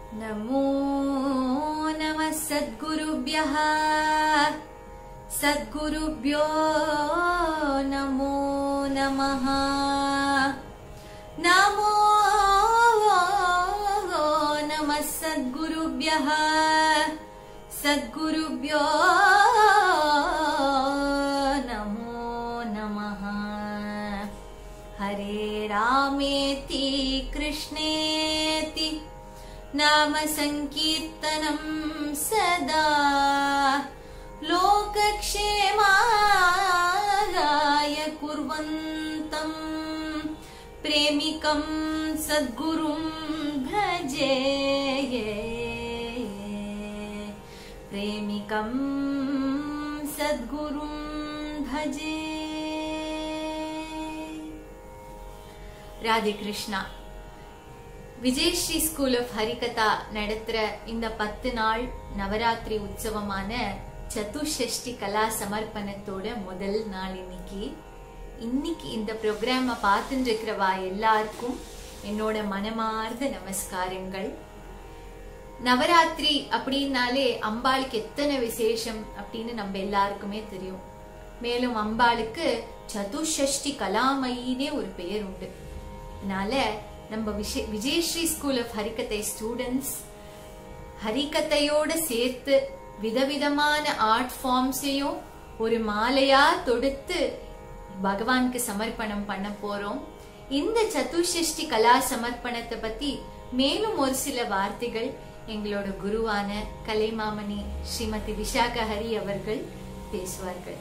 नमो नमः सद्गुरुभ्यः सद्गुरुभ्यो नमो नमः नमो नमः सद्गुरुभ्यः सद्गुरुभ्यो नमो नमः हरे रामेति कृष्णेति नाम सङ्कीर्तनं सदा लोकक्षेमाय कुर्वन्तम् प्रेमिकं सद्गुरुं भजे प्रेमिकं सद्गुरुं भजे ராதே கிருஷ்ணா விஜயஸ்ரீ ஸ்கூல் ஆஃப் ஹரிகதா நடத்துற இந்த பத்து நாள் நவராத்திரி உற்சவமான சதுஷஷ்டி கலா சமர்ப்பணத்தோட முதல் நாள் இன்னைக்கு இன்னைக்கு இந்த ப்ரோக்ராம பார்த்துட்டு இருக்கிறவா எல்லாருக்கும் என்னோட மனமார்ந்த நமஸ்காரங்கள் நவராத்திரி அப்படின்னாலே அம்பாளுக்கு எத்தனை விசேஷம் அப்படின்னு நம்ம எல்லாருக்குமே தெரியும் மேலும் அம்பாளுக்கு சதுஷஷ்டி கலாமயினே ஒரு பெயர் உண்டு அதனால நம்ம விஷய Vijayasri school of Harikathai students ஹரிகதையோட சேர்த்து விதவிதமான ஆர்ட் ஃபார்ம்ஸையும் ஒரு மாலையா தொடுத்து பகவானுக்கு சமர்ப்பணம் பண்ண போறோம் இந்த சதுஷஷ்டி கலா சமர்ப்பணத்தை பத்தி மேலும் ஒரு சில வார்த்தைகள் எங்களோட குருவான கலைமாமணி ஸ்ரீமதி விஷாக ஹரி அவர்கள் பேசுவார்கள்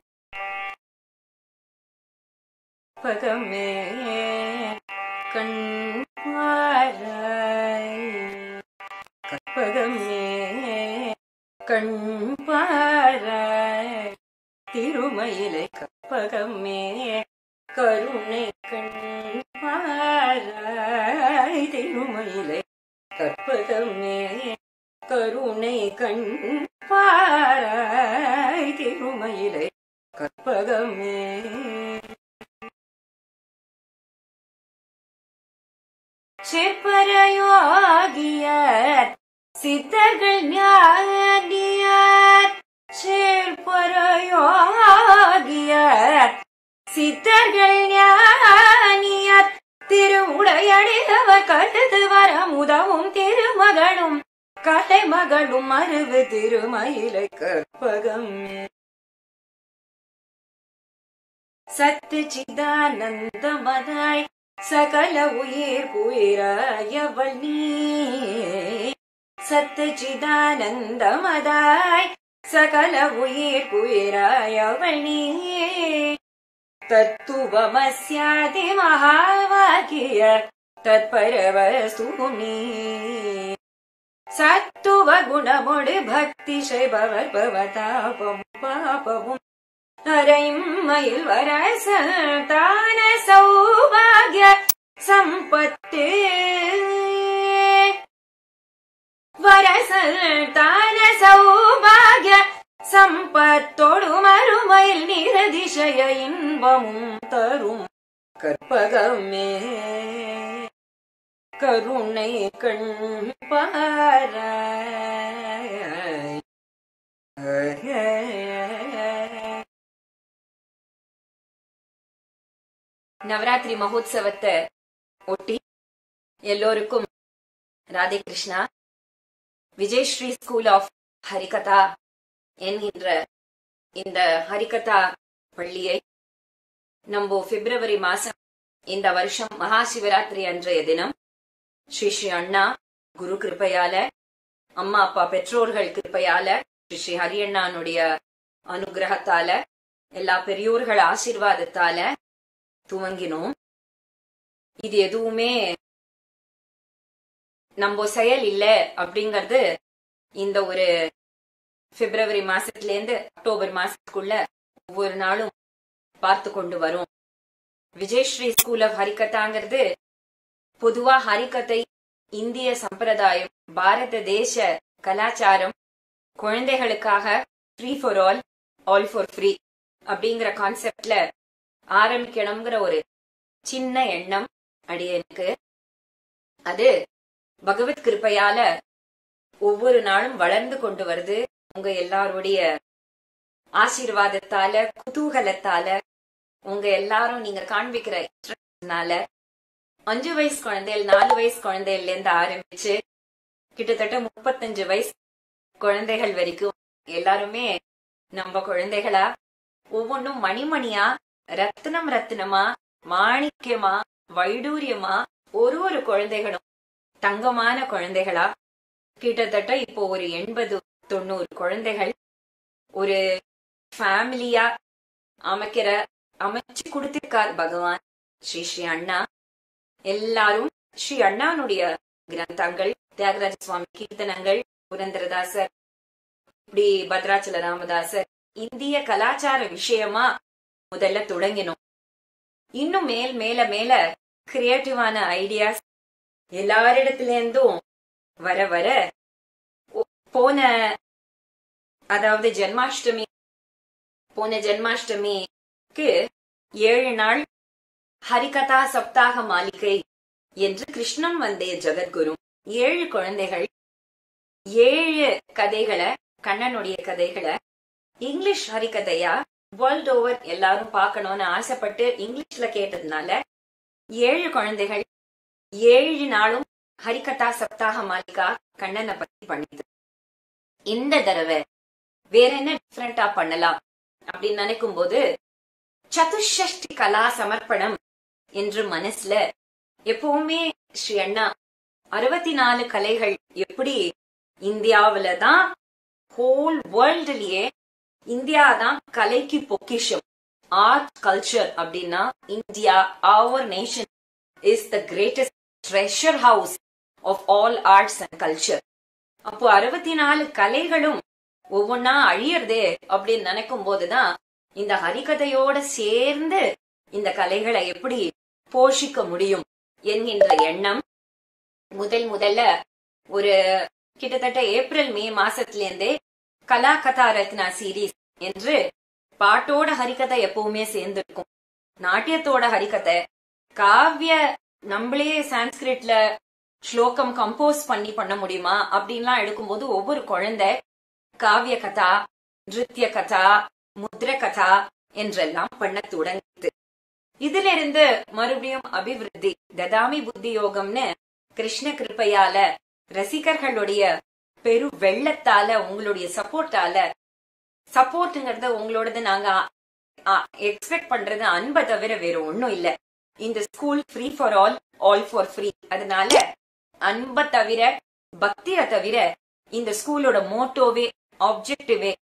பகமே கண் பாராய் கற்பகமே கண் பாராய் திருமயிலை கற்பகமே கருணை கண் பாராய் திருமயிலை கற்பகமே கருணை கண் பாராய் திருமயிலை கற்பகமே செப்பரையோகியர் சித்தர்கள் ஞானியர் செப்பரையோகியர் சித்தர்கள் ஞானியர் திருவுடையடிதவர் கருது வர உதவும் திருமகளும் கலை மகளும் அருவு திருமயிலை கற்பகம் சத்து சிதானந்தமதாய் சகல உயிர் குயிராயவள் நீ சத்துச்சிதானந்தமதாய் சகல உயிர் குயிராயவள் நீ தத்துவமஸ்யாதி மகாவாக்கிய தற்பரவஸ்துனி சத்துவ குணமொடு பக்தி செய்பவர் பவதாபம் பாபமும் அரைமயில் வரசந்தான சௌபாகிய சம்பத்து வரசந்தான சௌபாகிய சம்பத்தோடு மறுமையில் நிரதிசய இன்பமும் தரும் கற்பகமே கருணை கண் பாராய் நவராத்திரி மகோத்சவத்தை ஒட்டி எல்லோருக்கும் ராதே கிருஷ்ணா விஜயஸ்ரீ ஸ்கூல் ஆஃப் ஹரிகதா என்கின்ற இந்த ஹரிகதா பள்ளியை நம்ம பிப்ரவரி மாசம் இந்த வருஷம் மகா சிவராத்திரி அன்றைய தினம் ஸ்ரீ ஸ்ரீ அண்ணா குரு கிருப்பையால அம்மா அப்பா பெற்றோர்கள் கிருப்பையால ஸ்ரீ ஸ்ரீ ஹரியண்ணானுடைய அனுகிரகத்தால எல்லா பெரியோர்கள் ஆசீர்வாதத்தால துவங்கினோம் இது எதுவுமே நம்ம செயல் இல்ல அப்படிங்கறது இந்த ஒரு பிப்ரவரி மாசத்துல இருந்து அக்டோபர் மாசத்துக்குள்ள ஒவ்வொரு நாளும் பார்த்து கொண்டு வரும் விஜயஸ்ரீ ஸ்கூல் ஆஃப் ஹரிகதாங்கிறது பொதுவா ஹரிகதை இந்திய சம்பிரதாயம் பாரத தேச கலாச்சாரம் குழந்தைகளுக்காக free for all all for free அப்படிங்கிற கான்செப்ட்ல ஆரம்பிக்கணுங்கிற ஒரு சின்ன எண்ணம் அடியனுக்கு அது பகவத் கிருப்பையால ஒவ்வொரு நாளும் வளர்ந்து கொண்டு வருது உங்க எல்லாருடைய ஆசீர்வாதத்தால குதூகலத்தால உங்க எல்லாரும் நீங்க காண்பிக்கிற இன்ட்ரெஸ்ட்னால அஞ்சு வயசு குழந்தைகள் நாலு வயசு குழந்தைகள்ல இருந்து ஆரம்பிச்சு கிட்டத்தட்ட முப்பத்தஞ்சு வயசு குழந்தைகள் வரைக்கும் எல்லாருமே நம்ம குழந்தைகளா ஒவ்வொன்றும் மணிமணியா ரத்தினம் ரத்தினமா மாணிக்கியமா வைடூரியமா ஒரு ஒரு குழந்தைகளும் தங்கமான குழந்தைகளா கிட்டத்தட்ட இப்போ ஒரு எண்பது தொண்ணூறு குழந்தைகள் ஒரு ஃபேமிலியா அமைக்கிற அமைச்சு கொடுத்திருக்கார் பகவான் ஸ்ரீ ஸ்ரீ அண்ணா எல்லாரும் ஸ்ரீ அண்ணானுடைய கிரந்தங்கள் தியாகராஜ சுவாமி கீர்த்தனங்கள் புரந்தரதாசர் இப்படி பத்ராச்சல ராமதாசர் இந்திய கலாச்சார விஷயமா முதல்ல தொடங்கினோம் இன்னும் மேல் மேல மேல கிரியேட்டிவான ஐடியாஸ் எல்லாரிடத்துல இருந்தும் வர வர ஒ- போன அதாவது ஜென்மாஷ்டமி போன ஜென்மாஷ்டமிக்கு ஏழு நாள் ஹரிகதா சப்தாக மாளிகை என்று கிருஷ்ணம் வந்தே ஜெகத்குரு ஏழு குழந்தைகள் ஏழு கதைகளை கண்ணனுடைய கதைகளை இங்கிலீஷ் ஹரிகதையா வேர்ல்ட் ஓவர் எல்லாரும் பார்க்கணும்னு ஆசைப்பட்டு இங்கிலீஷ்ல கேட்டதுனால ஏழு குழந்தைகள் ஏழு நாளும் ஹரிகதா சப்தாக மாளிகா கண்ணனை பத்தி பண்ணிது இந்த தடவை வேற என்ன டிஃப்ரெண்டா பண்ணலாம் அப்படின்னு நினைக்கும் போது சதுஷ்டி கலா சமர்ப்பணம் என்று மனசுல எப்பவுமே ஸ்ரீ அண்ணா அறுபத்தி நாலு கலைகள் எப்படி இந்தியாவுல தான் ஹோல் வேர்ல்டுலயே இந்தியா தான் கலைக்கு பொக்கிஷம் ஆர்ட் கல்ச்சர் அப்படின்னா India our nation is the greatest treasure house of all arts and culture அப்போ அறுபத்தி நாலு கலைகளும் ஒவ்வொன்னா அழியறதே அப்படின்னு நினைக்கும் போதுதான் இந்த ஹரிகதையோட சேர்ந்து இந்த கலைகளை எப்படி போஷிக்க முடியும் என்கின்ற எண்ணம் முதல் முதல்ல ஒரு கிட்டத்தட்ட ஏப்ரல் மே மாசத்துல இருந்தே கலா கதா ரத்னா சீரீஸ் என்று பாட்டோட ஹரிகதை எப்பவுமே சேர்ந்திருக்கும் நாட்டியத்தோட ஹரிகதை காவிய நம்மளே சான்ஸ்கிரிட்ல ஸ்லோகம் கம்போஸ் பண்ணி பண்ண முடியுமா அப்படின்லாம் எடுக்கும்போது ஒவ்வொரு குழந்தை காவிய கதா நிருத்திய கதா முத்ர கதா என்றெல்லாம் பண்ண தொடங்குது இதுல இருந்து மறுபடியும் அபிவிருத்தி ததாமி புத்தி யோகம்னு கிருஷ்ண கிருப்பையால ரசிகர்களுடைய பெரு வெள்ளத்தால உங்களுடைய சப்போர்ட்டால சப்போர்ட்ங்கிறத உங்களோடது நாங்க எக்ஸ்பெக்ட் பண்றது அன்பை தவிர வேற ஒண்ணும் இல்ல இந்த school free for all all for free அதனால அன்பை தவிர பக்தியை தவிர இந்த ஸ்கூலோட மோட்டோவே ஆப்ஜெக்டிவே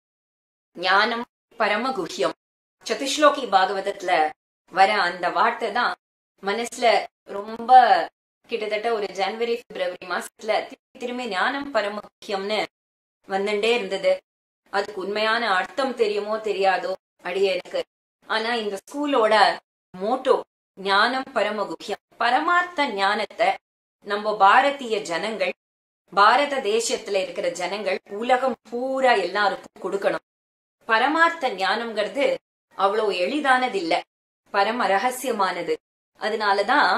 ஞானம் பரமகுஹ்யம் சதுஸ்லோகி பாகவதத்துல வர அந்த வார்த்தை தான் மனசுல ரொம்ப கிட்டத்தட்ட ஒரு ஜனவரி பிப்ரவரி மாசத்துல திரும்பி திரும்பி ஞானம் பரமகுஹ்யம்னு வந்துட்டே இருந்தது அதுக்கு உண்மையான அர்த்தம் தெரியுமோ தெரியாதோ அடியே எனக்கு ஆனா இந்த ஸ்கூலோட மோட்டோ ஞானம் பரமகுஹ்யம் பரமார்த்த ஞானத்தை நம்ம பாரதிய ஜனங்கள் பாரத தேசத்துல இருக்கிற ஜனங்கள் உலகம் பூரா எல்லாருக்கும் கொடுக்கணும் பரமார்த்த ஞானம்ங்கிறது அவ்வளவு எளிதானது இல்ல பரம ரகசியமானது அதனாலதான்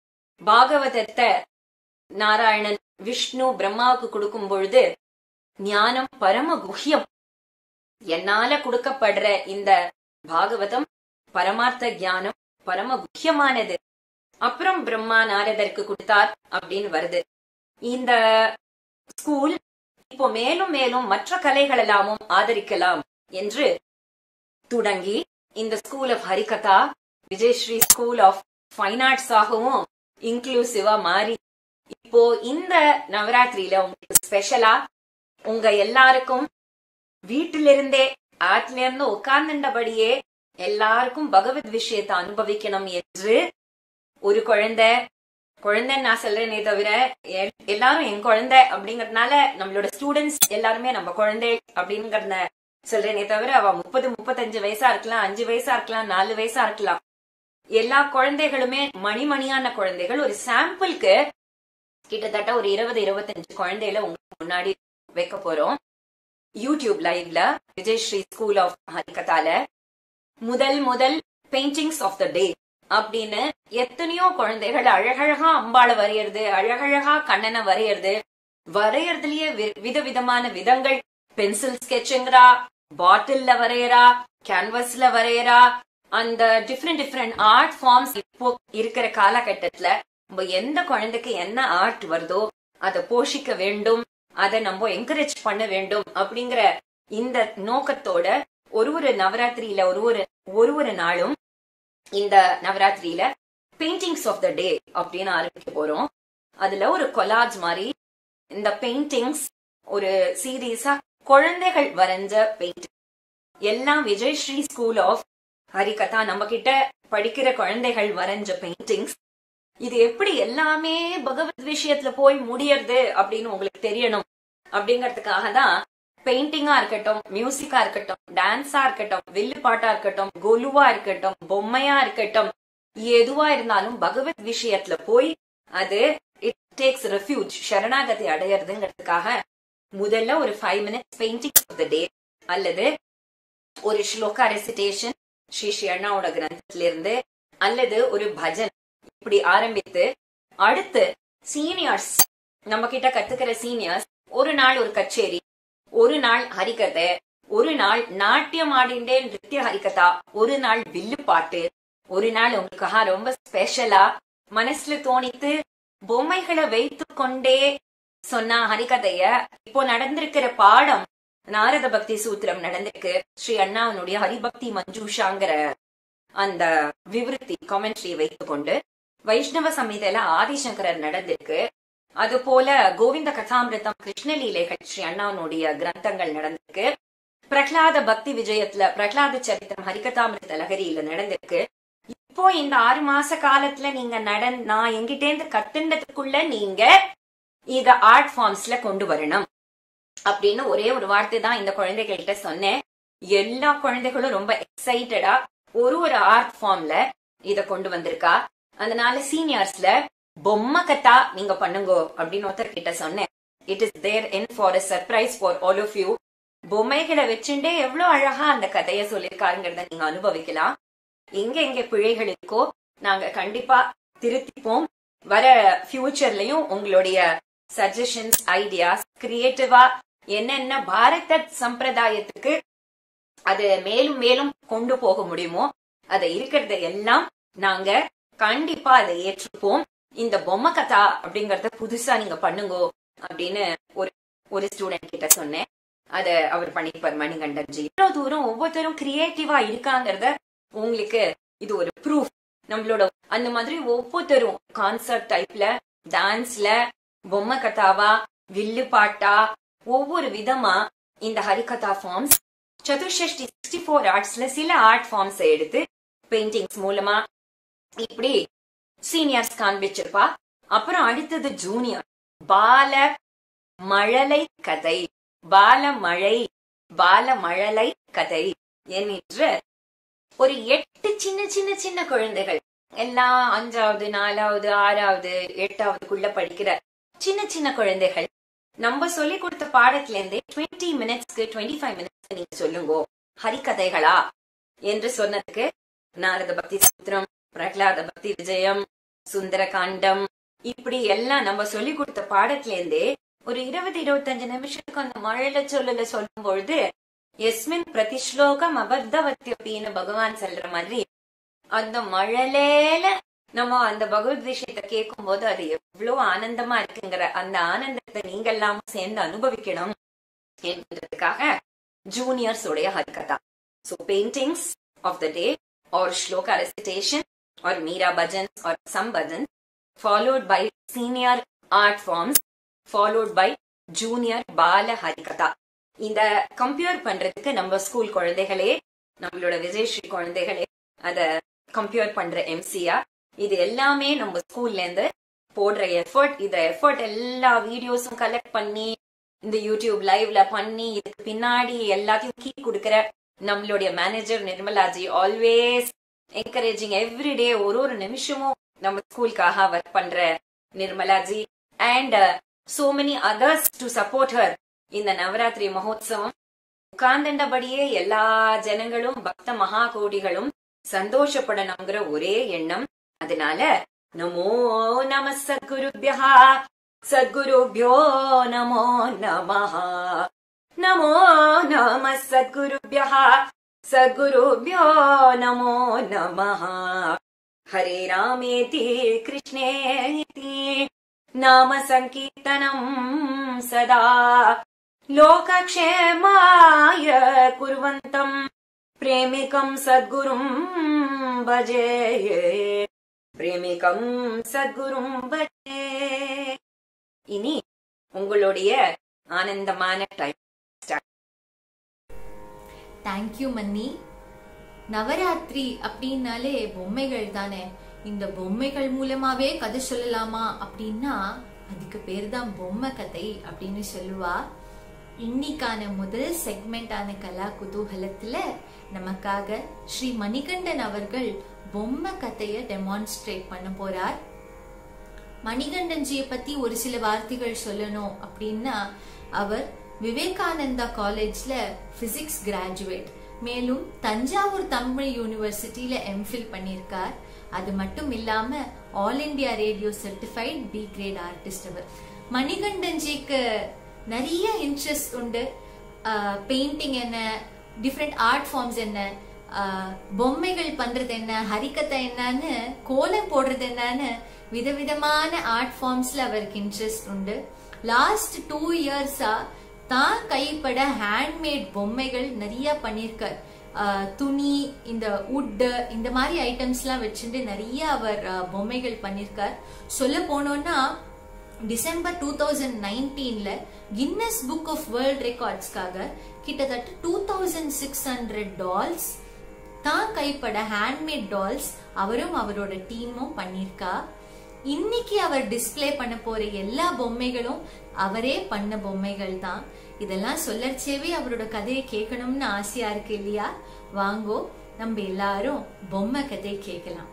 பாகவதத்தை நாராயணன் விஷ்ணு பிரம்மாவுக்கு கொடுக்கும் பொழுது ஞானம் பரம குஹ்யம் என்னால கொடுக்கப்படுற இந்த பாகவதம் பரமார்த்த ஞானம் பரம குஹ்யமானது அப்புறம் பிரம்மா நாரதருக்கு கொடுத்தார் அப்படின்னு வருது இந்த ஸ்கூல் இப்போ மேலும் மேலும் மற்ற கலைகள் எல்லாமும் ஆதரிக்கலாம் என்று தொடங்கி இந்த school of Harikatha Vijayasri school of fine arts ஆகவும் இன்க்ளூசிவா மாறி இப்போ இந்த நவராத்திரியில உங்களுக்கு ஸ்பெஷலா உங்க எல்லாருக்கும் வீட்டிலிருந்தே ஆத்துல இருந்து உட்கார்ந்துட்டபடியே எல்லாருக்கும் பகவத் விஷயத்தை அனுபவிக்கணும் என்று ஒரு குழந்தை குழந்தைன்னு நான் சொல்றேனே தவிர எல்- எல்லாரும் என் குழந்தை அப்படிங்கறதுனால நம்மளோட ஸ்டூடெண்ட்ஸ் எல்லாருமே நம்ம குழந்தை அப்படிங்கறத சொல்றேனே தவிர அவ முப்பது முப்பத்தஞ்சு வயசா இருக்கலாம் அஞ்சு வயசா இருக்கலாம் நாலு வயசா இருக்கலாம் எல்லா குழந்தைகளுமே மணிமணியான குழந்தைகள் ஒரு சாம்பிளுக்கு கிட்டத்தட்ட ஒரு இருபது இருபத்தஞ்சு குழந்தைகளை உங்களுக்கு முன்னாடி வைக்க போறோம் யூடியூப் லைவ்ல விஜய் ஸ்ரீ ஸ்கூல் ஆஃப் ஹரிகதால முதல் முதல் பெயிண்டிங்ஸ் ஆஃப் த டே அப்படின்னு எத்தனையோ குழந்தைகள் அழகழகா அம்பாளை வரையறது அழகழகா கண்ணனை வரையறது வரையறதுலயே வி- விதவிதமான விதங்கள் பென்சில் ஸ்கெட்சுங்கிறா பாட்டில்ல வரையறா கேன்வஸ்ல வரையறா அந்த டிஃப்ரெண்ட் டிஃப்ரெண்ட் ஆர்ட் ஃபார்ம்ஸ் இப்போ இருக்கிற காலகட்டத்துல நம்ம எந்த குழந்தைக்கு என்ன ஆர்ட் வருதோ அதை போஷிக்க வேண்டும் அதை நம்ம என்கரேஜ் பண்ண வேண்டும் அப்படிங்கிற இந்த நோக்கத்தோட ஒரு ஒரு நவராத்திரியில ஒரு ஒரு ஒரு ஒரு நாளும் இந்த நவராத்திரியில பெயிண்டிங்ஸ் ஆஃப் த டே அப்படின்னு ஆரம்பிக்க போறோம் அதுல ஒரு கொலாஜ் மாதிரி இந்த பெயிண்டிங்ஸ் ஒரு சீரீஸா குழந்தைகள் வரைஞ்ச பெயிண்டிங் எல்லாம் விஜயஸ்ரீ ஸ்கூல் ஆஃப் ஹரிகதா நம்ம கிட்ட படிக்கிற குழந்தைகள் வரைஞ்ச பெயிண்டிங்ஸ் இது எப்படி எல்லாமே பகவத் விஷயத்துல போய் முடியறது அப்படின்னு உங்களுக்கு தெரியணும் அப்படிங்கறதுக்காக தான் பெயிண்டிங்கா இருக்கட்டும் மியூசிக்கா இருக்கட்டும் டான்ஸா இருக்கட்டும் வில்லு பாட்டா இருக்கட்டும் கொலுவா இருக்கட்டும் பொம்மையா இருக்கட்டும் எதுவா இருந்தாலும் பகவத் விஷயத்துல போய் அது இட் டேக்ஸ் ரெஃப்யூஜ் சரணாகதி அடையறதுங்கிறதுக்காக முதல்ல ஒரு five minutes painting of the day அல்லது ஒரு ஸ்லோகா ரெசிடேஷன் ஸ்ரீ ஸ்ரீ அண்ணாவோட கிரந்தத்துல இருந்து அல்லது ஒரு பஜன் இப்படி ஆரம்பித்து அடுத்து சீனியர்ஸ் நம்ம கிட்ட கத்துக்கிற சீனியர்ஸ் ஒரு நாள் ஒரு கச்சேரி ஒரு நாள் ஹரிகதை ஒரு நாள் நாட்டியம் ஆடிண்டே நிருத்திய ஹரிகதா ஒரு நாள் வில்லு பாட்டு ஒரு நாள் உங்களுக்காக ரொம்ப ஸ்பெஷலா மனசுல தோணித்து பொம்மைகளை வைத்து கொண்டே சொன்ன ஹரிகதைய இப்போ நடந்திருக்கிற பாடம் நாரத பக்தி சூத்திரம் நடந்திருக்கு ஸ்ரீ அண்ணாவனுடைய ஹரிபக்தி மஞ்சூஷாங்கிற அந்த விவருத்தி காமெண்ட்ரி வைத்துக்கொண்டு வைஷ்ணவ சமீதையில ஆதிசங்கரர் நடந்திருக்கு அது போல கோவிந்த கதாமிருதம் கிருஷ்ணலீலைகள் ஸ்ரீ அண்ணாவனுடைய கிரந்தங்கள் நடந்திருக்கு பிரகலாத பக்தி விஜயத்துல பிரகலாத சரித்திரம் ஹரிகதாமிருத லகரியில நடந்திருக்கு இப்போ இந்த ஆறு மாச காலத்துல நீங்க நடன் நான் எங்கிட்டேந்து கத்துண்டதுக்குள்ள நீங்க இத ஆர்ட் ஃபார்ம்ஸ்ல கொண்டு வரணும் அப்படின்னு ஒரே ஒரு வார்த்தை தான் இந்த குழந்தைகள்கிட்ட சொன்னேன் எல்லா குழந்தைகளும் ரொம்ப எக்ஸைட்டடா ஒரு ஒரு ஆர்ட் ஃபார்ம்ல இத கொண்டு வந்திருக்கா அதனால சீனியர்ஸ்ல பொம்மை கத்தா நீங்க பண்ணுங்கோ அப்படின்னு ஒருத்தர் கிட்ட சொன்னேன் it is there in for a surprise for all of you பொம்மைகளை வச்சுட்டே எவ்வளவு அழகா அந்த கதையை சொல்லியிருக்காருங்கிறத நீங்க அனுபவிக்கலாம் எங்க எங்க பிழைகள் இருக்கோ நாங்க கண்டிப்பா திருத்திப்போம் வர ஃபியூச்சர்லயும் உங்களுடைய சஜஷன்ஸ் ஐடியாஸ் கிரியேட்டிவா என்னென்ன பாரத சம்பிரதாயத்துக்கு அது மேலும் மேலும் கொண்டு போக முடியுமோ அதை இருக்கிறத எல்லாம் நாங்க கண்டிப்பா அதை ஏற்றுப்போம் இந்த பொம்மை கதா அப்படிங்கறத புதுசா நீங்க பண்ணுங்கோ அப்படின்னு ஒரு ஒரு ஸ்டூடெண்ட் கிட்ட சொன்னேன் அத அவர் பண்ணிப்பார் மணிகண்டன் ஜி இவ்வளவு தூரம் ஒவ்வொருத்தரும் கிரியேட்டிவா இருக்காங்கிறத உங்களுக்கு இது ஒரு ப்ரூஃப் நம்மளோட அந்த மாதிரி ஒவ்வொருத்தரும் கான்சர்ட் டைப்ல டான்ஸ்ல பொம்மை கதாவா வில்லு பாட்டா ஒவ்வொரு விதமா இந்த ஹரிகதா ஃபார்ம்ஸ் சதுர்ஷஷ்டி சிக்ஸ்டி ஃபோர் ஆர்ட்ஸ்ல சில ஆர்ட் ஃபார்ம்ஸ் எடுத்து பெயிண்டிங்ஸ் மூலமா இப்படி சீனியர்ஸ் காண்பிச்சிருப்பா அப்புறம் அடுத்தது ஜூனியர் பால மழலை கதை பால மழை பால மழலை கதை என்கின்ற ஒரு எட்டு சின்ன சின்ன சின்ன குழந்தைகள் எல்லாம் அஞ்சாவது நாலாவது ஆறாவது எட்டாவதுக்குள்ள படிக்கிற சின்ன சின்ன குழந்தைகள் நம்ம சொல்லி கொடுத்த பாடத்துல இருந்தே டுவெண்ட்டி மினிட்ஸ்க்கு டுவெண்ட்டி ஃபைவ் மினிட்ஸ் நீங்க சொல்லுங்க ஹரிகதைகளா என்று சொன்னதுக்கு நாரத பக்தி சூத்திரம் பிரகலாத பக்தி விஜயம் சுந்தர காண்டம் இப்படி எல்லாம் நம்ம சொல்லி கொடுத்த பாடத்துல இருந்தே ஒரு இருபது இருபத்தஞ்சு நிமிஷத்துக்கு அந்த மழையில சொல்லல சொல்லும் பொழுது எஸ்மின் பிரதிஸ்லோகம் அபர்தவத்தியப்பின்னு பகவான் சொல்ற மாதிரி அந்த மழலேல நம்ம அந்த பகவத் விஷயத்தை கேட்கும் போது அது எவ்வளவு ஆனந்தமா இருக்குங்கிற அந்த ஆனந்தத்தை நீங்க எல்லாமும் சேர்ந்து அனுபவிக்கணும் என்பதற்காக ஜூனியர்ஸ் உடைய Harikatha so paintings of the day or shloka recitation or Meera bhajans or some bhajans followed by senior art forms followed by junior bala harikatha இந்த கம்பேர் பண்றதுக்கு நம்ம ஸ்கூல் குழந்தைகளே நம்மளோட விஜயஸ்ரீ குழந்தைகளே அத கம்பேர் பண்ற எம்சியா இது எல்லாமே நம்ம ஸ்கூல்ல இருந்து போடுற எஃபர்ட் இந்த எஃபர்ட் எல்லா வீடியோஸும் கலெக்ட் பண்ணி இந்த யூடியூப் லைவ்ல பண்ணி இதுக்கு பின்னாடி எல்லாத்தையும் கீ கொடுக்கிற நம்மளுடைய manager Nirmalaji always encouraging everyday ஒரு ஒரு நிமிஷமும் நம்ம ஸ்கூலுக்காக ஒர்க் பண்ற Nirmalaji and so many others to support her இந்த நவராத்திரி மகோத்சவம் உட்கார்ந்தபடியே எல்லா ஜனங்களும் பக்த மகா கோடிகளும் சந்தோஷப்படணுங்கிற ஒரே எண்ணம் அதனால நமோ நம சத்குருபியா சத்குருபியோ நமோ நமஹ நமோ நம சத்குருபியா சத்குருபியோ நமோ நமஹ ஹரே ராமேதி கிருஷ்ணேதி நாம சங்கீர்த்தனம் சதா लोकक्षेमाय कुर्वन्तम् प्रेमिकम् सद्गुरुम् भजे பிரேமிகம் சத்குரும் பஜே இனி உங்களுடைய ஆனந்தமான டைம் தேங்க்யூ மன்னி நவராத்திரி அப்படின்னாலே பொம்மைகள் தானே இந்த பொம்மைகள் மூலமாவே கதை சொல்லலாமா அப்படின்னா அதுக்கு பேர் தான் பொம்மை கதை அப்படின்னு சொல்லுவா இன்னைக்கான முதல் செக்மெண்டான கலா குதூகலத்துல நமக்காக ஸ்ரீ மணிகண்டன் அவர்கள் பொம்மை கதைய டெமான்ஸ்ட்ரேட் பண்ண போறார் மணிகண்டன்ஜியை பத்தி ஒரு சில வார்த்தைகள் சொல்லணும் அப்படின்னா அவர் விவேகானந்தா காலேஜ்ல பிசிக்ஸ் கிராஜுவேட் மேலும் தஞ்சாவூர் தமிழ் யூனிவர்சிட்டியில எம்ஃபில் பண்ணியிருக்கார் அது மட்டும் இல்லாம All India Radio certified B grade artist அவர் மணிகண்டன்ஜிக்கு நிறைய இன்ட்ரெஸ்ட் உண்டு பெயிண்டிங் என்ன டிஃப்ரெண்ட் ஆர்ட் ஃபார்ம்ஸ் என்ன ஆஹ் பொம்மைகள் பண்றது என்ன ஹரிக்கத்தை என்னன்னு கோலம் போடுறது என்னன்னு விதவிதமான ஆர்ட் ஃபார்ம்ஸ்ல அவருக்கு இன்ட்ரெஸ்ட் உண்டு லாஸ்ட் டூ இயர்ஸா தான் கைப்பட ஹேண்ட்மேட் பொம்மைகள் நிறைய பண்ணியிருக்கார் ஆஹ் துணி இந்த உட் இந்த மாதிரி ஐட்டம்ஸ்லாம் வச்சுட்டு நிறைய அவர் ஆஹ் பொம்மைகள் பண்ணியிருக்கார் சொல்ல போனோம்னா டிசம்பர் டூ தௌசண்ட் நைன்டீன்ல கின்னஸ் புக் ஆஃப் வேர்ல்ட் ரெக்கார்ட்ஸ்க்காக கிட்டத்தட்ட two thousand six hundred dolls தான் கைப்பட ஹேண்ட்மேட் டால்ஸ் அவரும் அவரோட டீமும் பண்ணிருக்கா இன்னைக்கு அவர் டிஸ்ப்ளே பண்ண போற எல்லா பொம்மைகளும் அவரே பண்ண பொம்மைகள் தான் இதெல்லாம் சொல்லறச்சேவே அவரோட கதையை கேட்கணும்னு ஆசையா இருக்கு இல்லையா வாங்கோ நம்ம எல்லாரும் பொம்மை கதை கேட்கலாம்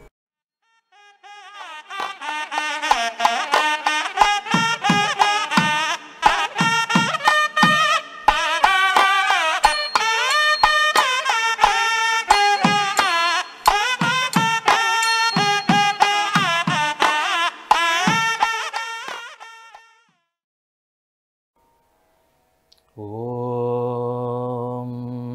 ॐ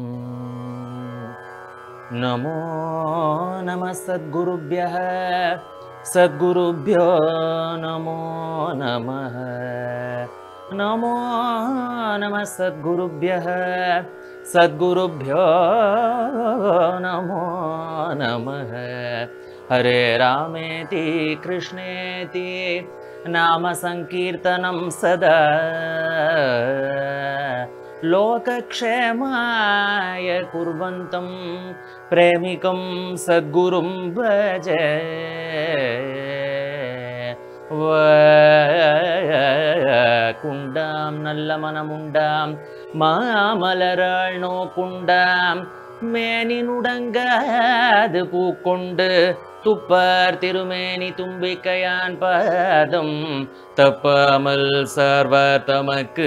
नमो नमः सद्गुरुभ्यः सद्गुरुभ्यो नमो नमः नमो नमः सद्गुरुभ्यः सद्गुरुभ्यो नमो नमः हरे रामेति कृष्णेति नाम सङ्कीर्तनं सदा लोकक्षेमाय कुर्वन्तं प्रेमिकं सद्गुरुं भजे குண்டாம் நல்ல மனமுண்டாம் மாமலராள் நோக்குண்டாம் மேனினுடங்காது பூக்கொண்டு துப்பார் திருமேனி தும்பிக்கையான் பாதம் தப்பாமல் சார்வார் தமக்கு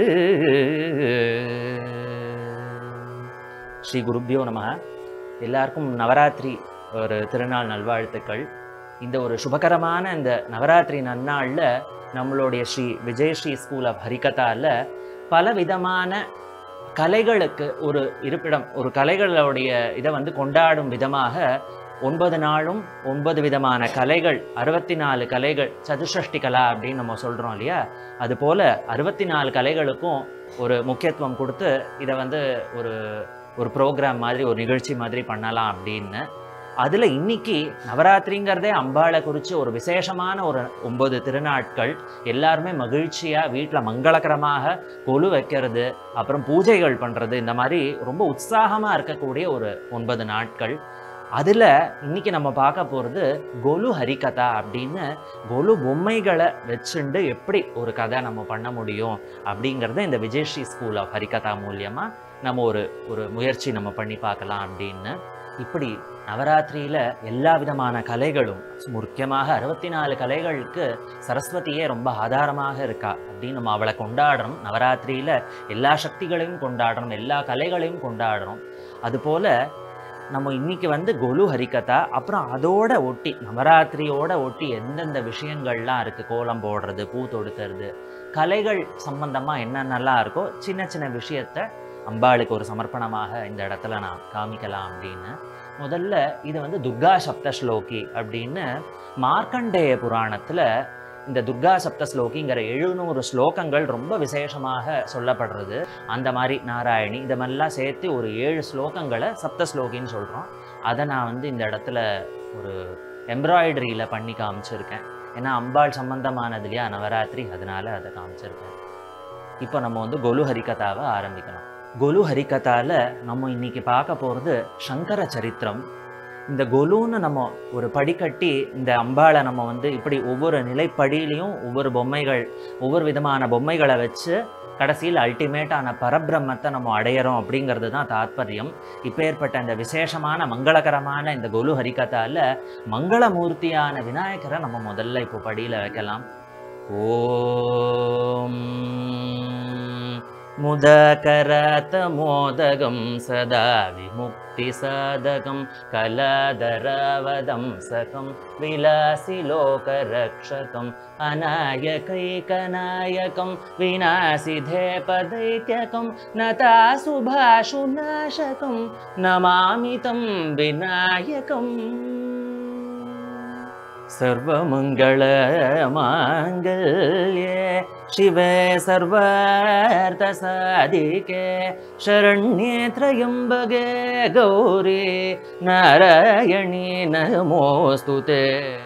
ஸ்ரீ குருப்பியோ நம எல்லாருக்கும் நவராத்திரி ஒரு திருநாள் நல்வாழ்த்துக்கள் இந்த ஒரு சுபகரமான இந்த நவராத்திரி நன்னாளில் நம்மளுடைய ஸ்ரீ விஜயஸ்ரீ ஸ்கூல் ஆஃப் ஹரிகதாவில் பல விதமான கலைகளுக்கு ஒரு இருப்பிடம் ஒரு கலைகளுடைய இதை வந்து கொண்டாடும் விதமாக ஒன்பது நாளும் ஒன்பது விதமான கலைகள் அறுபத்தி நாலு கலைகள் சதுஷ்டி கலா அப்படின்னு நம்ம சொல்கிறோம் இல்லையா அதுபோல் அறுபத்தி நாலு கலைகளுக்கும் ஒரு முக்கியத்துவம் கொடுத்து இதை வந்து ஒரு ஒரு ப்ரோக்ராம் மாதிரி ஒரு நிகழ்ச்சி மாதிரி பண்ணலாம் அப்படின்னு அதில் இன்னைக்கு நவராத்திரிங்கிறதே அம்பாளை குறித்து ஒரு விசேஷமான ஒரு ஒன்பது திருநாட்கள் எல்லாருமே மகிழ்ச்சியாக வீட்டில் மங்களகரமாக கொலு வைக்கிறது அப்புறம் பூஜைகள் பண்ணுறது இந்த மாதிரி ரொம்ப உற்சாகமாக இருக்கக்கூடிய ஒரு ஒன்பது நாட்கள் அதில் இன்னைக்கு நம்ம பார்க்க போகிறது கொலு ஹரிகதா அப்படின்னு கொலு பொம்மைகளை வச்சுண்டு எப்படி ஒரு கதை நம்ம பண்ண முடியும் அப்படிங்கிறத இந்த விஜயஸ்ரீ ஸ்கூல் ஆஃப் ஹரிகதா மூலியமாக நம்ம ஒரு ஒரு முயற்சி நம்ம பண்ணி பார்க்கலாம் அப்படின்னு இப்படி நவராத்திரியில் எல்லா விதமான கலைகளும் முக்கியமாக அறுபத்தி நாலு கலைகளுக்கு சரஸ்வதியே ரொம்ப ஆதாரமாக இருக்கா அப்படின்னு நம்ம அவளை கொண்டாடுறோம் நவராத்திரியில் எல்லா சக்திகளையும் கொண்டாடுறோம் எல்லா கலைகளையும் கொண்டாடுறோம் அதுபோல் நம்ம இன்னைக்கு வந்து கொலு ஹரிகதா அப்புறம் அதோட ஒட்டி நவராத்திரியோட ஒட்டி எந்தெந்த விஷயங்கள்லாம் இருக்குது கோலம் போடுறது பூ தொடுக்கிறது கலைகள் சம்பந்தமாக என்னென்னலாம் இருக்கோ சின்ன சின்ன விஷயத்த அம்பாளுக்கு ஒரு சமர்ப்பணமாக இந்த இடத்துல நான் காமிக்கலாம் அப்படின்னு முதல்ல இது வந்து துர்கா சப்த ஸ்லோகி அப்படின்னு மார்க்கண்டேய புராணத்தில் இந்த துர்கா சப்த ஸ்லோகிங்கிற எழுநூறு ஸ்லோகங்கள் ரொம்ப விசேஷமாக சொல்லப்படுறது அந்த மாதிரி நாராயணி இதை மாதிரிலாம் சேர்த்து ஒரு ஏழு ஸ்லோகங்களை சப்த ஸ்லோகின்னு சொல்கிறோம் அதை நான் வந்து இந்த இடத்துல ஒரு எம்ப்ராய்டரியில் பண்ணி காமிச்சிருக்கேன் ஏன்னா அம்பாள் சம்பந்தமானது இல்லையா நவராத்திரி அதனால அதை காமிச்சிருக்கேன் இப்போ நம்ம வந்து கொலு ஹரிகதாவை ஆரம்பிக்கலாம் கொலு ஹரிகதால நம்ம இன்னைக்கு பார்க்க போகிறது சங்கர சரித்திரம் இந்த கொலுன்னு நம்ம ஒரு படிக்கட்டி இந்த அம்பாளை நம்ம வந்து இப்படி ஒவ்வொரு நிலைப்படியிலையும் ஒவ்வொரு பொம்மைகள் ஒவ்வொரு விதமான பொம்மைகளை வச்சு கடைசியில் அல்டிமேட்டான பரபிரம்மத்தை நம்ம அடையிறோம் அப்படிங்கிறது தான் தாத்பரியம் இப்பேற்பட்ட இந்த விசேஷமான மங்களகரமான இந்த கொலு ஹரிகதால மங்களமூர்த்தியான விநாயகரை நம்ம முதல்ல இப்போ படியில் வைக்கலாம் ஓம் मुदकरतमोदगं सदा विमुक्तिसाधकं कलाधरावदंसकं विलासिलोकरक्षकम् अनायकैकनायकं विनाशिधेपदैत्यकं नतासुभाषुनाशकं नमामि तं विनायकम् सर्वमङ्गलमाङ्गल्ये शिवे सर्वार्थसाधिके शरण्ये त्र्यम्बके गौरी नारायणी नमोऽस्तु ते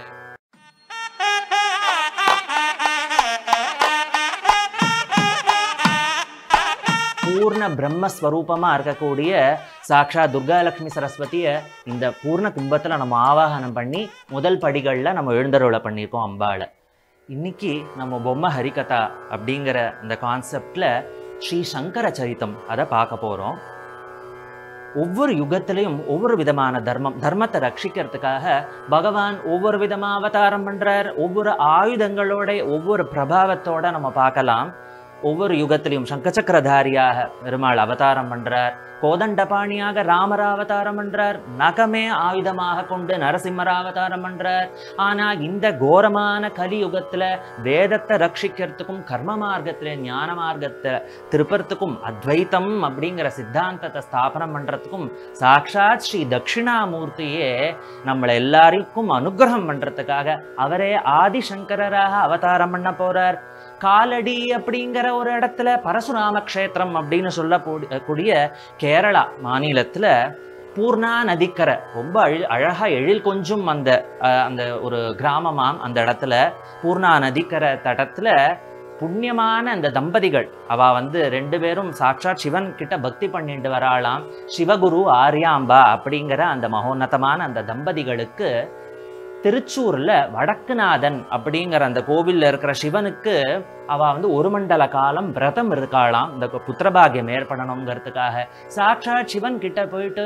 பூர்ண பிரம்மஸ்வரூபமாக இருக்கக்கூடிய சாக்ஷா துர்காலட்சுமி சரஸ்வதியை இந்த பூர்ண கும்பத்தில் நம்ம ஆவாகனம் பண்ணி முதல் படிகளில் நம்ம எழுந்தருளை பண்ணியிருக்கோம் அம்பாளை இன்னைக்கு நம்ம பொம்மை ஹரிகதா அப்படிங்கிற இந்த கான்செப்டில் ஸ்ரீ சங்கர சரித்தம் அதை பார்க்க போகிறோம் ஒவ்வொரு யுகத்திலையும் ஒவ்வொரு விதமான தர்மம் தர்மத்தை ரட்சிக்கிறதுக்காக பகவான் ஒவ்வொரு விதமாக அவதாரம் பண்ணுறார் ஒவ்வொரு ஆயுதங்களோட ஒவ்வொரு பிரபாவத்தோட நம்ம பார்க்கலாம் ஒவ்வொரு யுகத்திலையும் சங்கச்சக்கரதாரியாக பெருமாள் அவதாரம் பண்றார் கோதண்டபாணியாக ராமர அவதாரம் பண்றார் நகமே ஆயுதமாக கொண்டு நரசிம்மர அவதாரம் பண்றார் ஆனா இந்த கோரமான கலியுகத்துல வேதத்தை ரட்சிக்கிறதுக்கும் கர்ம மார்க்கத்துல ஞான மார்க்கத்தை திருப்பறதுக்கும் அத்வைத்தம் அப்படிங்கிற சித்தாந்தத்தை ஸ்தாபனம் பண்றதுக்கும் சாக்ஷாத் ஸ்ரீ தட்சிணாமூர்த்தியே நம்மளை எல்லாருக்கும் அனுகிரகம் பண்றதுக்காக அவரே ஆதிசங்கரராக அவதாரம் பண்ண போறார் காலடி அப்படிங்கிற ஒரு இடத்துல பரசுராம க்ஷேத்திரம் அப்படின்னு சொல்ல கூடிய கேரளா மாநிலத்தில் பூர்ணா நதிக்கரை ரொம்ப அழி அழகாக எழில் கொஞ்சம் அந்த அஹ், அந்த ஒரு கிராமமாம் அந்த இடத்துல பூர்ணா நதிக்கரை தடத்தில் புண்ணியமான அந்த தம்பதிகள் அவ வந்து ரெண்டு பேரும் சாட்சாத் சிவன் கிட்ட பக்தி பண்ணிட்டு வராளாம் சிவகுரு ஆர்யாம்பா அப்படிங்கிற அந்த மகோன்னதமான அந்த தம்பதிகளுக்கு திருச்சூர்ல வடக்குநாதன் அப்படிங்கிற அந்த கோவில்ல இருக்கிற சிவனுக்கு அவ வந்து ஒரு மண்டல காலம் விரதம் இருக்காளாம் இந்த புத்திரபாகியம் ஏற்படணுங்கிறதுக்காக சாட்சாத் சிவன் கிட்ட போயிட்டு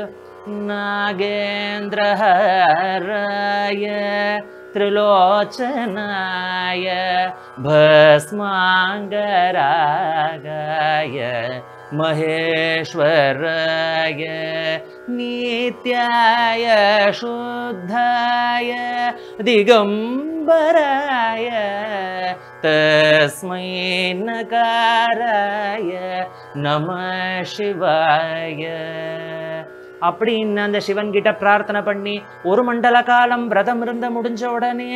நாகேந்திரஹராய त्रिलोचनाय भस्माङ्गरागाय महेश्वराय नित्याय शुद्धाय दिगम्बराय तस्मै नकाराय नमः शिवाय அப்படின்னு அந்த சிவன் கிட்ட பிரார்த்தனை பண்ணி ஒரு மண்டல காலம் விரதம் இருந்த முடிஞ்ச உடனே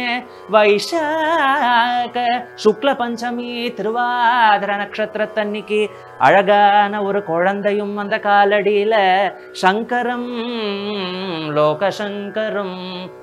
வைசாக சுக்ல பஞ்சமி திருவாதிர நட்சத்திரத்தன்னைக்கு அழகான ஒரு குழந்தையும் அந்த காலடியில சங்கரம் லோகசங்கரம்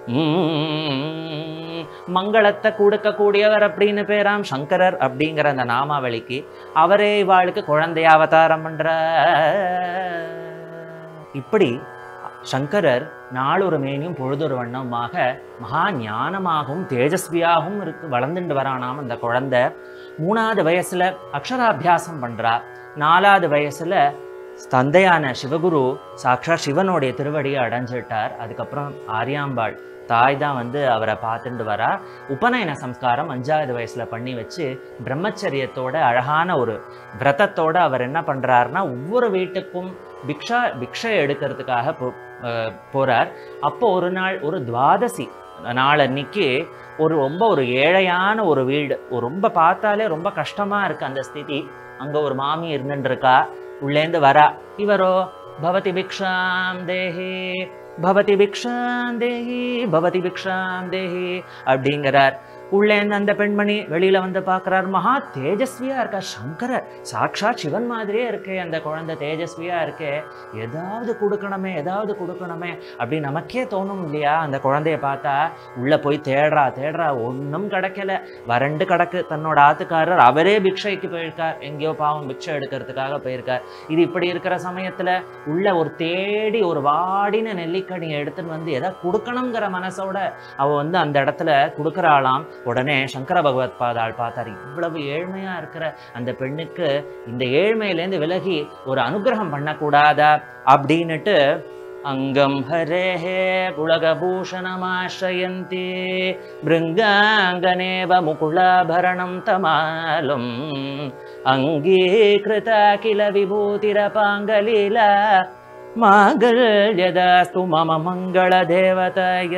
உம், மங்களத்தை கொடுக்கக்கூடியவர் அப்படின்னு பேராம் சங்கரர் அப்படிங்கிற அந்த நாமாவளிக்கு அவரே இவாளுக்கு குழந்தை அவதாரம் பண்றார் இப்படி சங்கரர் நாளொரு மேனியும் பொழுதொரு வண்ணமாக மகா ஞானமாகவும் தேஜஸ்வியாகவும் இருக்கு வளர்ந்துட்டு வரானாம் அந்த குழந்தை மூணாவது வயசுல அக்ஷராபியாசம் பண்றா நாலாவது வயசுல தந்தையான சிவகுரு சாக்ஷா சிவனுடைய திருவடியை அடைஞ்சிட்டார் அதுக்கப்புறம் ஆரியாம்பாள் தாய் தான் வந்து அவரை பார்த்துட்டு வரா உபநயன சம்ஸ்காரம் அஞ்சாவது வயசுல பண்ணி வச்சு பிரம்மச்சரியத்தோட அழகான ஒரு விரதத்தோட அவர் என்ன பண்றாருன்னா ஒவ்வொரு வீட்டுக்கும் பிக்ஷா பிக்ஷை எடுக்கிறதுக்காக போ அஹ் போறார் அப்போ ஒரு நாள் ஒரு துவாதசி நாள் அன்னைக்கு ஒரு ரொம்ப ஒரு ஏழையான ஒரு வீடு ஒரு ரொம்ப பார்த்தாலே ரொம்ப கஷ்டமா இருக்கு அந்த ஸ்திதி அங்க ஒரு மாமி இருந்துட்டு இருக்கா உள்ளேந்து வரா இவரோ பவதி பிக்ஷாம் தேஹி பவதி பிக்ஷாம் தேஹி பவதி பிக்ஷாம் தேஹி அப்படிங்கிறார் உள்ளேந்து அந்த பெண்மணி வெளியில வந்து பார்க்கறார் மகா தேஜஸ்வியா இருக்கா சங்கரர் சாக்ஷாத் சிவன் மாதிரியே இருக்கே அந்த குழந்தை தேஜஸ்வியா இருக்கே ஏதாவது கொடுக்கணுமே ஏதாவது கொடுக்கணுமே அப்படி நமக்கே தோணும் இல்லையா அந்த குழந்தைய பார்த்தா உள்ள போய் தேடுறா தேடுறா ஒன்றும் கிடைக்கல வறண்டு கிடக்கு தன்னோட ஆத்துக்காரர் அவரே பிக்ஷைக்கு போயிருக்கார் எங்கேயோ பாவம் பிக்ஷை எடுக்கிறதுக்காக போயிருக்கார் இது இப்படி இருக்கிற சமயத்துல உள்ள ஒரு தேடி ஒரு வாடின நெல்லிக்கனியை எடுத்துன்னு வந்து எதை கொடுக்கணுங்கிற மனசோட அவ வந்து அந்த இடத்துல கொடுக்குறாளாம் உடனே சங்கர பகவத் பாதாள் பார்த்தார் இவ்வளவு ஏழ்மையா இருக்கிற அந்த பெண்ணுக்கு இந்த ஏழ்மையிலேருந்து விலகி ஒரு அனுகிரகம் பண்ணக்கூடாதா அப்படின்னுட்டு அங்கம் ஹரேஹே புலகபூஷணமாश्रयन्ति भृङ्गाङ्गनेव मुकुलाभरणं तमालम् अङ्गीकृता किल विभूतिरपाङ्गलीला माङ्गल्यदास्तु मम मङ्गलदेवताय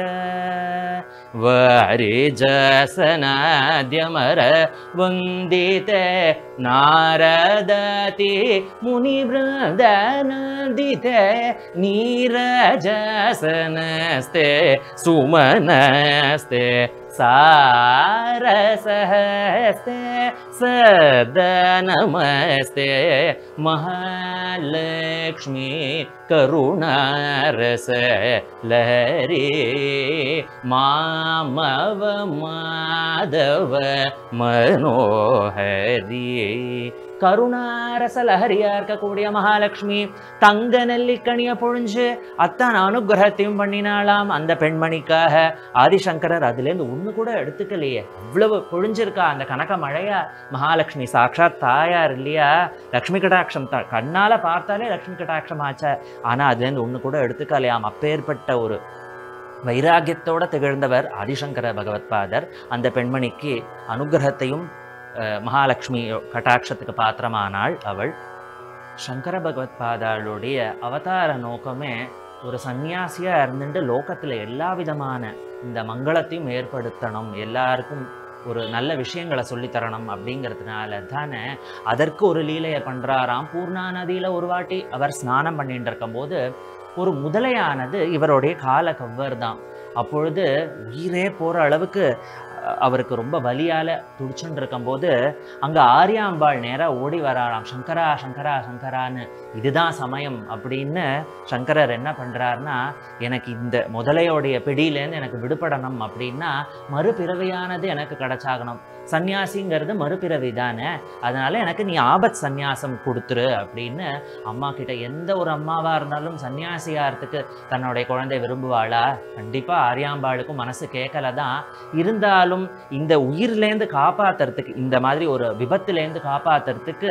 वारिजासनाद्यमर वन्दिते नारदति मुनिवृन्दनन्दिते नीरजासनस्ते सुमनस्ते सारसहस्ते सदा नमस्ते महालक्ष्मी करुणारस लहरी मामव माधव मनोहरी கருணாரச லஹரியா இருக்கக்கூடிய மகாலட்சுமி தங்க நெல்லிக்கனிய பொழிஞ்சு அத்தனை அனுகிரகத்தையும் பண்ணினாலாம் அந்த பெண்மணிக்காக ஆதிசங்கரர் அதுலேருந்து ஒன்று கூட எடுத்துக்கலையே அவ்வளவு பொழிஞ்சிருக்கா அந்த கனக மழையா மகாலட்சுமி சாட்சாத் தாயார் இல்லையா லக்ஷ்மி கடாட்சம் த கண்ணால பார்த்தாலே லக்ஷ்மி கடாட்சம் ஆச்சா ஆனா அதுலேருந்து ஒன்று கூட எடுத்துக்கலையாம் அப்பேற்பட்ட ஒரு வைராகியத்தோட திகழ்ந்தவர் ஆதிசங்கர பகவத்பாதர் அந்த பெண்மணிக்கு அனுகிரகத்தையும் அஹ், மகாலட்சுமி கட்டாட்சத்துக்கு பாத்திரமானாள் அவள் சங்கர பகவத் பாதாளுடைய அவதார நோக்கமே ஒரு சந்நியாசியா இருந்துட்டு லோகத்துல எல்லா விதமான இந்த மங்களத்தையும் ஏற்படுத்தணும் எல்லாருக்கும் ஒரு நல்ல விஷயங்களை சொல்லித் தரணும் அப்படிங்கிறதுனால தானே அதற்கு ஒரு லீலையை பண்றாராம் பூர்ணா நதியில ஒரு வாட்டி அவர் ஸ்நானம் பண்ணிட்டு இருக்கும்போது ஒரு முதலையானது இவருடைய கால கவ்வர் தான் அப்பொழுது உயிரே போற அளவுக்கு அஹ், அவருக்கு ரொம்ப வலியால துடிச்சுட்டு இருக்கும்போது அங்க ஆரியாம்பாள் நேரா ஓடி வராராம் சங்கரா சங்கரா சங்கரான்னு இதுதான் சமயம் அப்படின்னு சங்கரர் என்ன பண்றாருன்னா எனக்கு இந்த முதலையோடைய பிடியிலேருந்து எனக்கு விடுபடணும் அப்படின்னா மறுபிறவியானது எனக்கு கிடைச்சாகணும் சந்நியாசிங்கிறது மறுபிறவி தானே அதனால எனக்கு நீ ஆபத் சந்நியாசம் கொடுத்துரு அப்படின்னு அம்மா கிட்ட எந்த ஒரு அம்மாவா இருந்தாலும் சன்னியாசியாகிறதுக்கு தன்னுடைய குழந்தை விரும்புவாளா கண்டிப்பா ஆரியாம்பாளுக்கும் மனசு கேட்கல தான் இருந்தாலும் இந்த உயிர்லேருந்து காப்பாத்துறதுக்கு இந்த மாதிரி ஒரு விபத்துலேருந்து காப்பாத்துறதுக்கு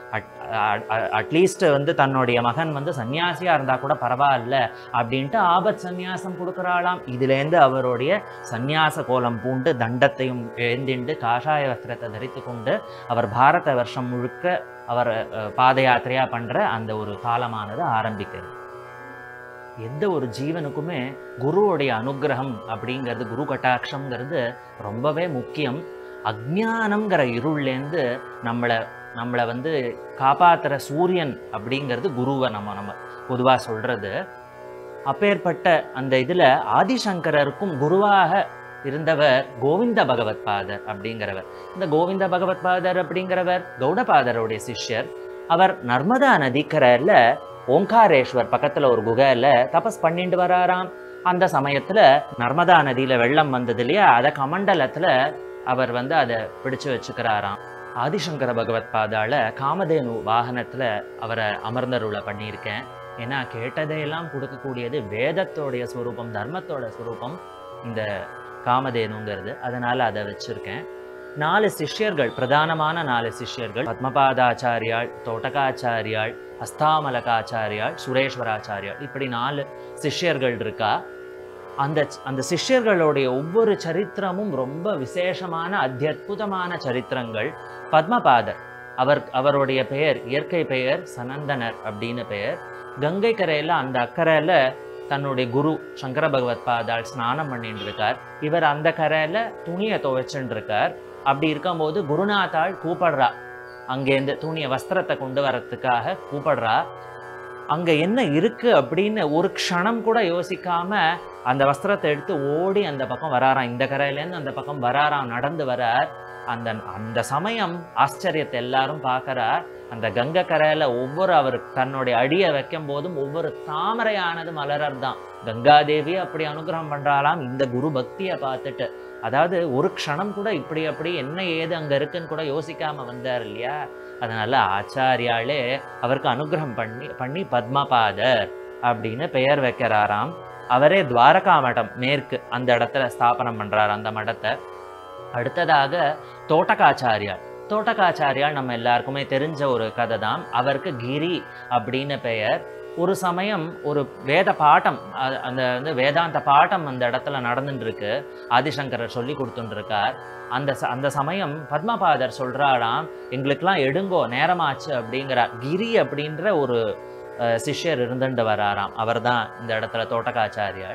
அட்லீஸ்ட் வந்து தன்னுடைய மகன் வந்து சன்னியாசியா இருந்தா கூட பரவாயில்ல அப்படின்ட்டு ஆபத் சந்நியாசம் கொடுக்குறாளாம் இதுலேருந்து அவருடைய சந்நியாச கோலம் பூண்டு தண்டத்தையும் ஏந்திண்டு காஷாய வஸ்திரத்தை தரித்து கொண்டு அவர் பாரத வருஷம் முழுக்க அவர் அஹ், பாத யாத்திரையா பண்ற அந்த ஒரு காலமானது ஆரம்பிக்கிறது எந்த ஒரு ஜீவனுக்குமே குருவுடைய அனுகிரகம் அப்படிங்கிறது குரு கட்டாட்சம்ங்கிறது ரொம்பவே முக்கியம் அஜ்ஞானம்ங்கிற இருள்லேருந்து நம்மளை நம்மளை வந்து காப்பாத்துற சூரியன் அப்படிங்கிறது குருவை நம்ம நம்ம பொதுவாக சொல்றது அப்பேற்பட்ட அந்த இதில் ஆதிசங்கரருக்கும் குருவாக இருந்தவர் கோவிந்த பகவத் பாதர் அப்படிங்கிறவர் இந்த கோவிந்த பகவத் பாதர் அப்படிங்கிறவர் கௌடபாதருடைய சிஷ்யர் அவர் நர்மதா நதிக்கரையில் ஓங்காரேஸ்வர் பக்கத்துல ஒரு குகையில தபஸ் பண்ணிட்டு வராராம் அந்த சமயத்துல நர்மதா நதியில வெள்ளம் வந்தது இல்லையா அதை கமண்டலத்துல அவர் வந்து அதை பிடிச்சு வச்சுக்கிறாராம் ஆதிசங்கர பகவத் பாதால காமதேனு வாகனத்துல அவரை அமர்ந்தருளை பண்ணியிருக்கேன் ஏன்னா கேட்டதையெல்லாம் கொடுக்கக்கூடியது வேதத்தோடைய ஸ்வரூபம் தர்மத்தோட ஸ்வரூபம் இந்த காமதேனுங்கிறது அதனால அதை வச்சிருக்கேன் நாலு சிஷ்யர்கள் பிரதானமான நாலு சிஷ்யர்கள் பத்மபாதாச்சாரியாள் தோட்டகாச்சாரியாள் ஹஸ்தாமலகாச்சாரியாள் சுரேஸ்வராச்சாரியாள் இப்படி நாலு சிஷ்யர்கள் இருக்கா அந்த அந்த சிஷ்யர்களுடைய ஒவ்வொரு சரித்திரமும் ரொம்ப விசேஷமான அத்தியுதமான சரித்திரங்கள் பத்மபாதர் அவர் அவருடைய பெயர் இயற்கை பெயர் சனந்தனர் அப்படின்னு பெயர் கங்கை கரையில அந்த அக்கறையில தன்னுடைய குரு சங்கர பகவத் பாதாள் ஸ்நானம் பண்ணிட்டு இருக்கார் இவர் அந்த கரையில துணியை துவைச்சுட்டு இருக்கார் அப்படி இருக்கும்போது குருநாதாள் கூப்பிடுறா அங்கேருந்து துணியை வஸ்திரத்தை கொண்டு வரத்துக்காக கூப்பிடுறா அங்க என்ன இருக்கு அப்படின்னு ஒரு க்ஷணம் கூட யோசிக்காம அந்த வஸ்திரத்தை எடுத்து ஓடி அந்த பக்கம் வராராம் இந்த கரையிலேருந்து அந்த பக்கம் வராராம் நடந்து வரார் அந்த அந்த சமயம் ஆச்சரியத்தை எல்லாரும் பார்க்கறார் அந்த கங்கை கரையில ஒவ்வொரு அவர் தன்னுடைய அடியை வைக்கும் போதும் ஒவ்வொரு தாமரையானது மலரர் தான் கங்காதேவி அப்படி அனுகிரகம் பண்றாளாம் இந்த குரு பக்தியை பார்த்துட்டு அதாவது ஒரு க்ஷணம் கூட இப்படி அப்படி என்ன ஏது அங்க இருக்குன்னு கூட யோசிக்காம வந்தார் இல்லையா அதனால ஆச்சாரியாலே அவருக்கு அனுகிரகம் பண்ணி பண்ணி பத்மபாதர் அப்படின்னு பெயர் வைக்கிறாராம் அவரே துவாரகா மடம் மேற்கு அந்த இடத்துல ஸ்தாபனம் பண்றார் அந்த மடத்தை அடுத்ததாக தோட்டகாச்சாரியார் தோட்டகாச்சாரியால் நம்ம எல்லாருக்குமே தெரிஞ்ச ஒரு கதை தான் அவருக்கு கிரி அப்படின்னு பெயர் ஒரு சமயம் ஒரு வேத பாட்டம் அ- அந்த வந்து வேதாந்த பாட்டம் அந்த இடத்துல நடந்துட்டு இருக்கு ஆதிசங்கரர் சொல்லி கொடுத்துட்டு இருக்கார் அந்த ச- அந்த சமயம் பத்மபாதர் சொல்றாராம் எங்களுக்கெல்லாம் எடுங்கோ நேரமாச்சு அப்படிங்கிறார் கிரி அப்படின்ற ஒரு அஹ், சிஷ்யர் இருந்துட்டு வராராம் அவர்தான் இந்த இடத்துல தோட்டகாச்சாரியார்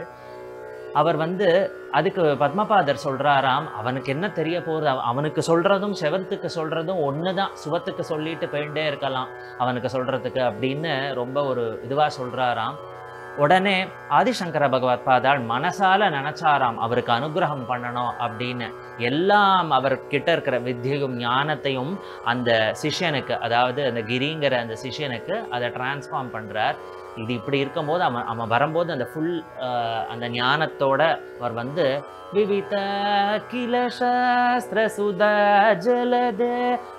அவர் வந்து அதுக்கு பத்மபாதர் சொல்றாராம் அவனுக்கு என்ன தெரிய போகுது அவ- அவனுக்கு சொல்றதும் செவத்துக்கு சொல்றதும் ஒண்ணுதான் சுவத்துக்கு சொல்லிட்டு போயிட்டே இருக்கலாம் அவனுக்கு சொல்றதுக்கு அப்படின்னு ரொம்ப ஒரு இதுவா சொல்றாராம் உடனே ஆதிசங்கர பகவத் பாதாள் மனசால நினைச்சாராம் அவருக்கு அனுகிரகம் பண்ணணும் அப்படின்னு எல்லாம் அவர்கிட்ட இருக்கிற வித்தியையும் ஞானத்தையும் அந்த சிஷ்யனுக்கு அதாவது அந்த கிரிங்கிற அந்த சிஷ்யனுக்கு அதை டிரான்ஸ்ஃபார்ம் பண்றார் இது இப்படி இருக்கும்போது அவன் அவன் வரும்போது அந்த ஃபுல் அந்த ஞானத்தோட அவர் வந்து விவித கில சாஸ்திர சுதா ஜலதே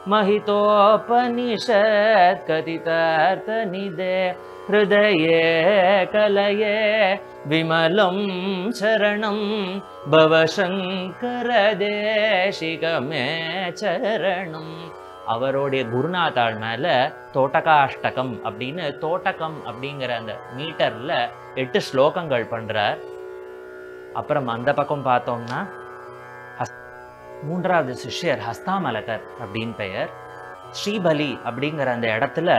மஹிதோபனிஷத் கதிதார்த்த நிதே ஹிருதயே கலயே விமலம் சரணம் பவசங்கர தேசிகமே சரணம் அவருடைய குருநாதாள் மேல தோட்டகாஷ்டகம் அப்படின்னு தோட்டகம் அப்படிங்கிற அந்த மீட்டர்ல எட்டு ஸ்லோகங்கள் பண்றார் அப்புறம் அந்த பக்கம் பார்த்தோம்னா ஹஸ்- மூன்றாவது சிஷ்யர் ஹஸ்தாமலகர் அப்படின்னு பெயர் ஸ்ரீபலி அப்படிங்கிற அந்த இடத்துல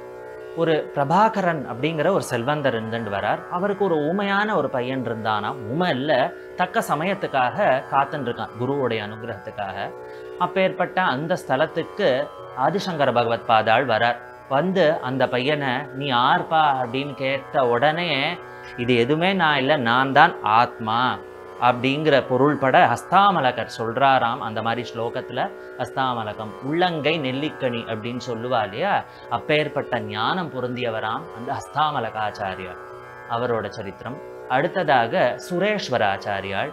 ஒரு பிரபாகரன் அப்படிங்கிற ஒரு செல்வந்தர் இருந்துட்டு வரார் அவருக்கு ஒரு ஊமையான ஒரு பையன் இருந்தானா ஊமை இல்ல தக்க சமயத்துக்காக காத்துன்னு இருக்கான் குருவுடைய அனுகிரகத்துக்காக அப்பேற்பட்ட அந்த ஸ்தலத்துக்கு ஆதிசங்கர பகவத் பாதாள் வரார் வந்து அந்த பையனை நீ ஆர்ப்பா அப்படின்னு கேட்ட உடனே இது எதுவுமே நான் இல்லை நான் தான் ஆத்மா அப்படிங்கிற பொருள்பட ஹஸ்தாமலகர் சொல்றாராம் அந்த மாதிரி ஸ்லோகத்துல ஹஸ்தாமலகம் உள்ளங்கை நெல்லிக்கனி அப்படின்னு சொல்லுவா இல்லையா அப்பேற்பட்ட ஞானம் பொருந்தியவராம் அந்த ஹஸ்தாமலகாச்சாரியார் அவரோட சரித்திரம் அடுத்ததாக சுரேஸ்வர ஆச்சாரியாள்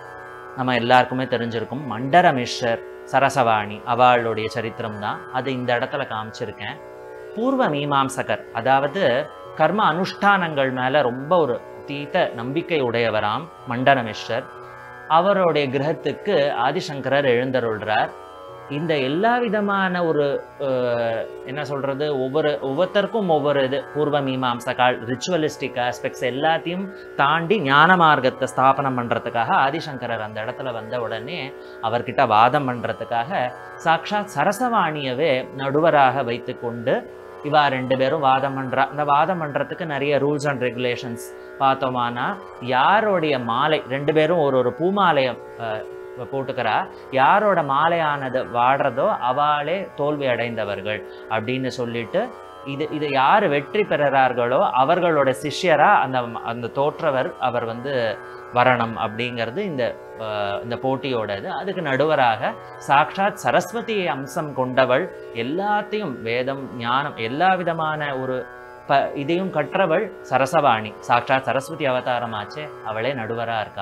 நம்ம எல்லாருக்குமே தெரிஞ்சிருக்கும் மண்டரமிஷர் சரசவாணி அவளுடைய சரித்திரம் தான் அது இந்த இடத்துல காமிச்சிருக்கேன் பூர்வ மீமாம்சகர் அதாவது கர்ம அனுஷ்டானங்கள் மேல ரொம்ப ஒரு தீத்த நம்பிக்கை உடையவராம் மண்டனமிஸ்ரர் அவருடைய கிரகத்துக்கு ஆதிசங்கரர் எழுந்தருள்றார் இந்த எல்லா விதமான ஒரு அஹ், என்ன சொல்றது ஒவ்வொரு ஒவ்வொருத்தருக்கும் ஒவ்வொரு இது பூர்வ மீமாம்சகால் ரிச்சுவலிஸ்டிக் ஆஸ்பெக்ட்ஸ் எல்லாத்தையும் தாண்டி ஞான மார்க்கத்தை ஸ்தாபனம் பண்றதுக்காக ஆதிசங்கரர் அந்த இடத்துல வந்த உடனே அவர்கிட்ட வாதம் பண்றதுக்காக சாக்ஷாத் சரசவாணியவே நடுவராக வைத்துக்கொண்டு இவா ரெண்டு பேரும் வாதம் பண்றா இந்த வாதம் பண்றதுக்கு நிறைய ரூல்ஸ் அண்ட் ரெகுலேஷன்ஸ் பார்த்தோமானா யாருடைய மாலை ரெண்டு பேரும் ஒரு ஒரு பூமாலையை அஹ், போட்டுக்கிறா யாரோட மாலையானது வாடுறதோ அவளே தோல்வி அடைந்தவர்கள் அப்படின்னு சொல்லிட்டு இது இது யார் வெற்றி பெறுறார்களோ அவர்களோட சிஷ்யரா அந்த அந்த தோற்றவர் அவர் வந்து வரணும் அப்படிங்கிறது இந்த அஹ், இந்த போட்டியோட இது அதுக்கு நடுவராக சாக்ஷாத் சரஸ்வதியை அம்சம் கொண்டவள் எல்லாத்தையும் வேதம் ஞானம் எல்லா விதமான ஒரு ப இதையும் கற்றவள் சரசவாணி சாக்ஷாத் சரஸ்வதி அவதாரமாச்சே அவளே நடுவரா இருக்கா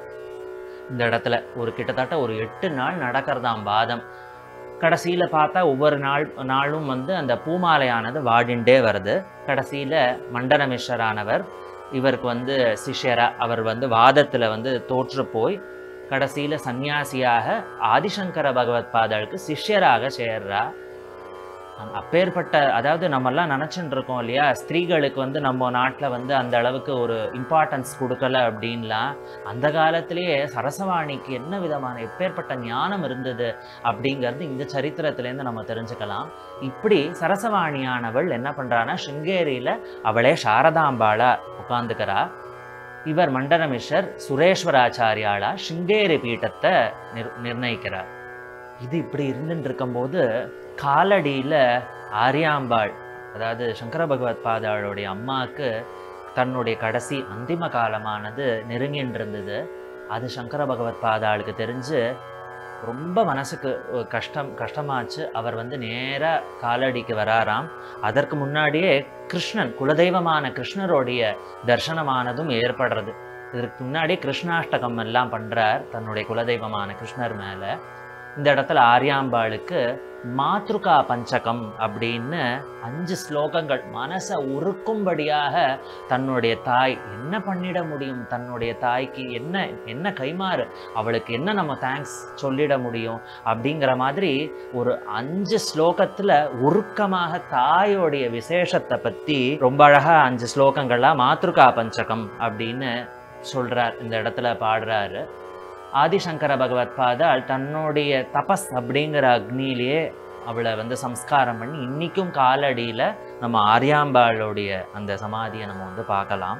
இந்த இடத்துல ஒரு கிட்டத்தட்ட ஒரு எட்டு நாள் நடக்கிறதாம் வாதம் கடைசியில பார்த்தா ஒவ்வொரு நாள் நாளும் வந்து அந்த பூமாலையானது வாடிண்டே வருது கடைசியில மண்டனமிஷரானவர் இவருக்கு வந்து சிஷ்யரா அவர் வந்து வாதத்துல வந்து தோற்று போய் கடைசியில சந்நியாசியாக ஆதிசங்கர பகவத் பாதலுக்கு சிஷ்யராக சேர்றா அ- அப்பேற்பட்ட அதாவது நம்மெல்லாம் நினச்சிட்டு இருக்கோம் இல்லையா ஸ்திரீகளுக்கு வந்து நம்ம நாட்டில் வந்து அந்த அளவுக்கு ஒரு இம்பார்ட்டன்ஸ் கொடுக்கல அப்படின்லாம் அந்த காலத்திலேயே சரசவாணிக்கு என்ன விதமான எப்பேற்பட்ட ஞானம் இருந்தது அப்படிங்கிறது இந்த சரித்திரத்திலேருந்து நம்ம தெரிஞ்சுக்கலாம் இப்படி சரசவாணியானவள் என்ன பண்ணுறான்னா சிங்கேரியில் அவளே சாரதாம்பாளா உட்காந்துக்கிறா இவர் மண்டனமிஷர் சுரேஸ்வராச்சாரியாளா சிங்கேரி பீட்டத்தை நிர் நிர்ணயிக்கிறார் இது இப்படி இருந்துட்டு இருக்கும்போது காலடியில் ஆரியாம்பாள் அதாவது சங்கர பகவத் பாதாளுடைய அம்மாவுக்கு தன்னுடைய கடைசி அந்திம காலமானது நெருங்கின்னு இருந்தது அது சங்கர பகவத் பாதாளுக்கு தெரிஞ்சு ரொம்ப மனசுக்கு ஒரு கஷ்டம் கஷ்டமாச்சு அவர் வந்து நேராக காலடிக்கு வராராம் அதற்கு முன்னாடியே கிருஷ்ணன் குலதெய்வமான கிருஷ்ணருடைய தர்சனமானதும் ஏற்படுறது இதற்கு முன்னாடி கிருஷ்ணாஷ்டகம் எல்லாம் பண்றார் தன்னுடைய குலதெய்வமான கிருஷ்ணர் மேல இந்த இடத்துல ஆரியாம்பாளுக்கு மாத்ருகா பஞ்சகம் அப்படின்னு அஞ்சு ஸ்லோகங்கள் மனசை உருக்கும்படியாக தன்னுடைய தாய் என்ன பண்ணிட முடியும் தன்னுடைய தாய்க்கு என்ன என்ன கைமாறு அவளுக்கு என்ன நம்ம தேங்க்ஸ் சொல்லிட முடியும் அப்படிங்கிற மாதிரி ஒரு அஞ்சு ஸ்லோகத்துல உருக்கமாக தாயோடைய விசேஷத்தை பத்தி ரொம்ப அழகா அஞ்சு ஸ்லோகங்களா மாத்ருகா பஞ்சகம் அப்படின்னு சொல்றார் இந்த இடத்துல பாடுறாரு ஆதிசங்கர பகவத் பாதால் தன்னுடைய தபஸ் அப்படிங்கிற அக்னியிலேயே அவளை வந்து சம்ஸ்காரம் பண்ணி இன்னிக்கும் காலடியில் நம்ம ஆரியாம்பாளுடைய அந்த சமாதியை நம்ம வந்து பார்க்கலாம்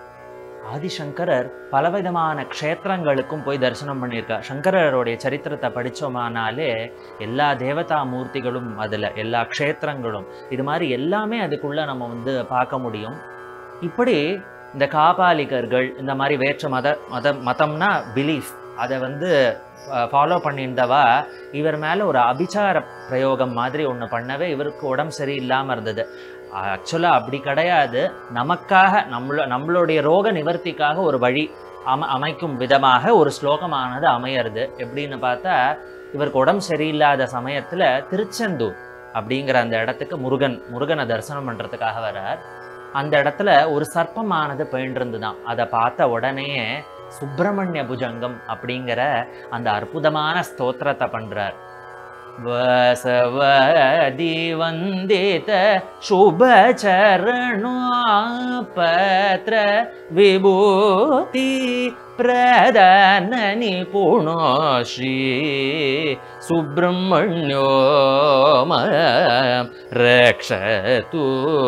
ஆதிசங்கரர் பலவிதமான க்ஷேத்திரங்களுக்கும் போய் தரிசனம் பண்ணியிருக்கார் சங்கரருடைய சரித்திரத்தை படித்தோமானாலே எல்லா தேவதா மூர்த்திகளும் அதில் எல்லா க்ஷேத்திரங்களும் இது மாதிரி எல்லாமே அதுக்குள்ளே நம்ம வந்து பார்க்க முடியும் இப்படி இந்த காபாலிகர்கள் இந்த மாதிரி வேற்று மத மத மதம்னா பிலீஃப் அதை வந்து ஃபாலோ பண்ணியிருந்தவா இவர் மேலே ஒரு அபிச்சார பிரயோகம் மாதிரி ஒன்று பண்ணவே இவருக்கு உடம்பு சரியில்லாமல் இருந்தது ஆக்சுவலாக அப்படி கிடையாது நமக்காக நம்மள நம்மளுடைய ரோக நிவர்த்திக்காக ஒரு வழி அம அமைக்கும் விதமாக ஒரு ஸ்லோகமானது அமையிறது எப்படின்னு பார்த்தா இவருக்கு உடம்பு சரியில்லாத சமயத்தில் திருச்செந்தூர் அப்படிங்கிற அந்த இடத்துக்கு முருகன் முருகனை தரிசனம் பண்ணுறதுக்காக வரார் அந்த இடத்துல ஒரு சர்ப்பமானது பயின்றிருந்துதான் அதை பார்த்த உடனே சுப்பிரமணிய புஜங்கம் அப்படிங்கிற அந்த அற்புதமான ஸ்தோத்திரத்தை பண்றார் வசவதி வந்தித சுபச்சரணோ பத்ர விபூதி பிரதான நிபுணோ ஸ்ரீ சுப்பிரமணியோ ரக்ஷது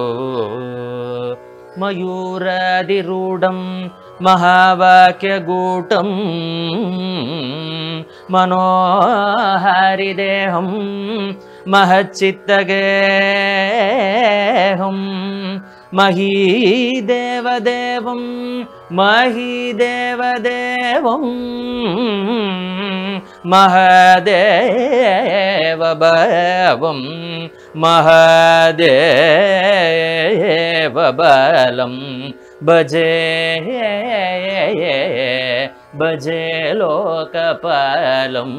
मयूरादिरूढं महावाक्यगूटं मनोहारिदेहं महच्चित्तगेहं महीदेवदेवं महीदेवदेवं महदेवभवं महदेवबलं भजे भजे லோகபலம்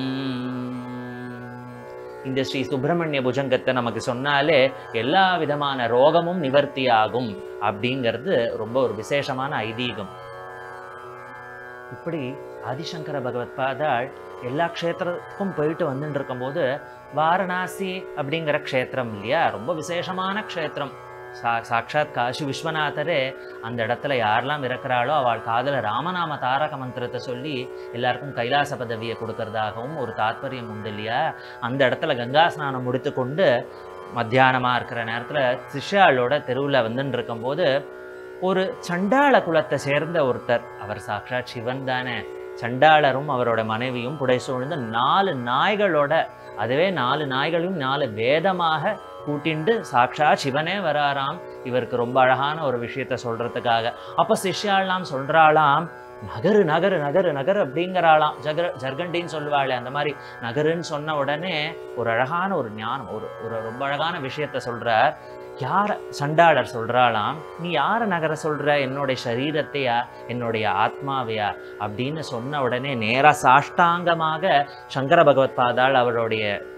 இந்த ஸ்ரீ சுப்பிரமணிய புஜங்கத்தை நமக்கு சொன்னாலே எல்லா விதமான ரோகமும் நிவர்த்தியாகும் அப்படிங்கிறது ரொம்ப ஒரு விசேஷமான ஐதீகம் இப்படி ஆதிசங்கர பகவத் பாதாள் எல்லா க்ஷேத்திரத்துக்கும் போயிட்டு வந்துட்டு இருக்கும்போது வாரணாசி அப்படிங்கிற க்ஷேத்திரம் இல்லையா ரொம்ப விசேஷமான க்ஷேத்திரம் சா சாக்ஷாத் காசி விஸ்வநாதரே அந்த இடத்துல யாரெல்லாம் இருக்கிறாளோ அவள் காதில் ராமநாம தாரக மந்திரத்தை சொல்லி எல்லாருக்கும் கைலாச பதவியை கொடுக்கறதாகவும் ஒரு தாத்பரியம் உண்டு இல்லையா அந்த இடத்துல கங்கா ஸ்நானம் முடித்து கொண்டு மத்தியானமாக இருக்கிற நேரத்தில் சிஷ்யாளோட தெருவில் வந்துன்னு இருக்கும்போது ஒரு சண்டாள குலத்தை சேர்ந்த ஒருத்தர் அவர் சாக்ஷாத் சிவன் தானே சண்டாளரும் அவரோட மனைவியும் புடை சூழ்ந்து நாலு நாய்களோட அதுவே நாலு நாய்களையும் நாலு வேதமாக கூட்டிண்டு சாக்ஷா சிவனே வராராம் இவருக்கு ரொம்ப அழகான ஒரு விஷயத்த சொல்றதுக்காக அப்ப சிஷ்யாலாம் சொல்றாளாம் நகரு நகரு நகரு நகரு அப்படிங்கிறாளாம் ஜகர ஜர்கண்டின்னு சொல்லுவாளே அந்த மாதிரி நகருன்னு சொன்ன உடனே ஒரு அழகான ஒரு ஞானம் ஒரு ஒரு ரொம்ப அழகான விஷயத்த சொல்றார் யார சண்டாளர் சொல்றாளாம் நீ யார நகர சொல்ற என்னுடைய சரீரத்தையா என்னுடைய ஆத்மாவையா அப்படின்னு சொன்ன உடனே நேரா சாஷ்டாங்கமாக சங்கர பகவத் பாதாள் அவருடைய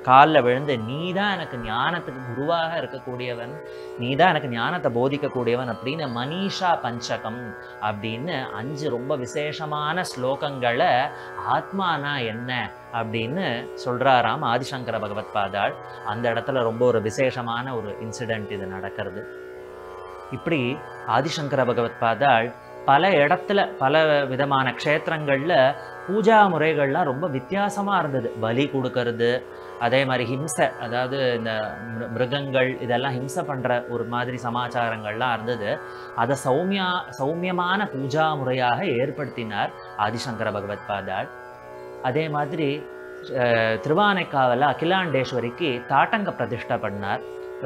காலில் விழுந்து நீ தான் எனக்கு ஞானத்துக்கு குருவாக இருக்கக்கூடியவன் நீ தான் எனக்கு ஞானத்தை போதிக்கக்கூடியவன் அப்படின்னு மனிஷா பஞ்சகம் அப்படின்னு அஞ்சு ரொம்ப விசேஷமான ஸ்லோகங்களை ஆத்மானா என்ன அப்படின்னு சொல்றாராம் ஆதிசங்கர பகவத் பாதாள் அந்த இடத்துல ரொம்ப ஒரு விசேஷமான ஒரு இன்சிடென்ட் இது நடக்கிறது இப்படி ஆதிசங்கர பகவத் பாதாள் பல இடத்துல பல விதமான க்ஷேத்திரங்கள்ல பூஜா முறைகள்லாம் ரொம்ப வித்தியாசமா இருந்தது பலி கொடுக்கறது அதே மாதிரி ஹிம்சை அதாவது இந்த மிரு- மிருகங்கள் இதெல்லாம் ஹிம்சை பண்ற ஒரு மாதிரி சமாச்சாரங்கள்லாம் இருந்தது அதை சௌமியா சௌமியமான பூஜா முறையாக ஏற்படுத்தினார் ஆதிசங்கர பகவத் பாதாள் அதே மாதிரி அஹ், திருவானைக்காவல அகிலாண்டேஸ்வரிக்கு தாட்டங்க பிரதிஷ்டை பண்ணார்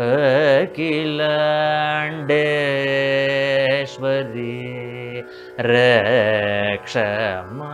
அகிலாண்டேஸ்வரி ரக்ஷமா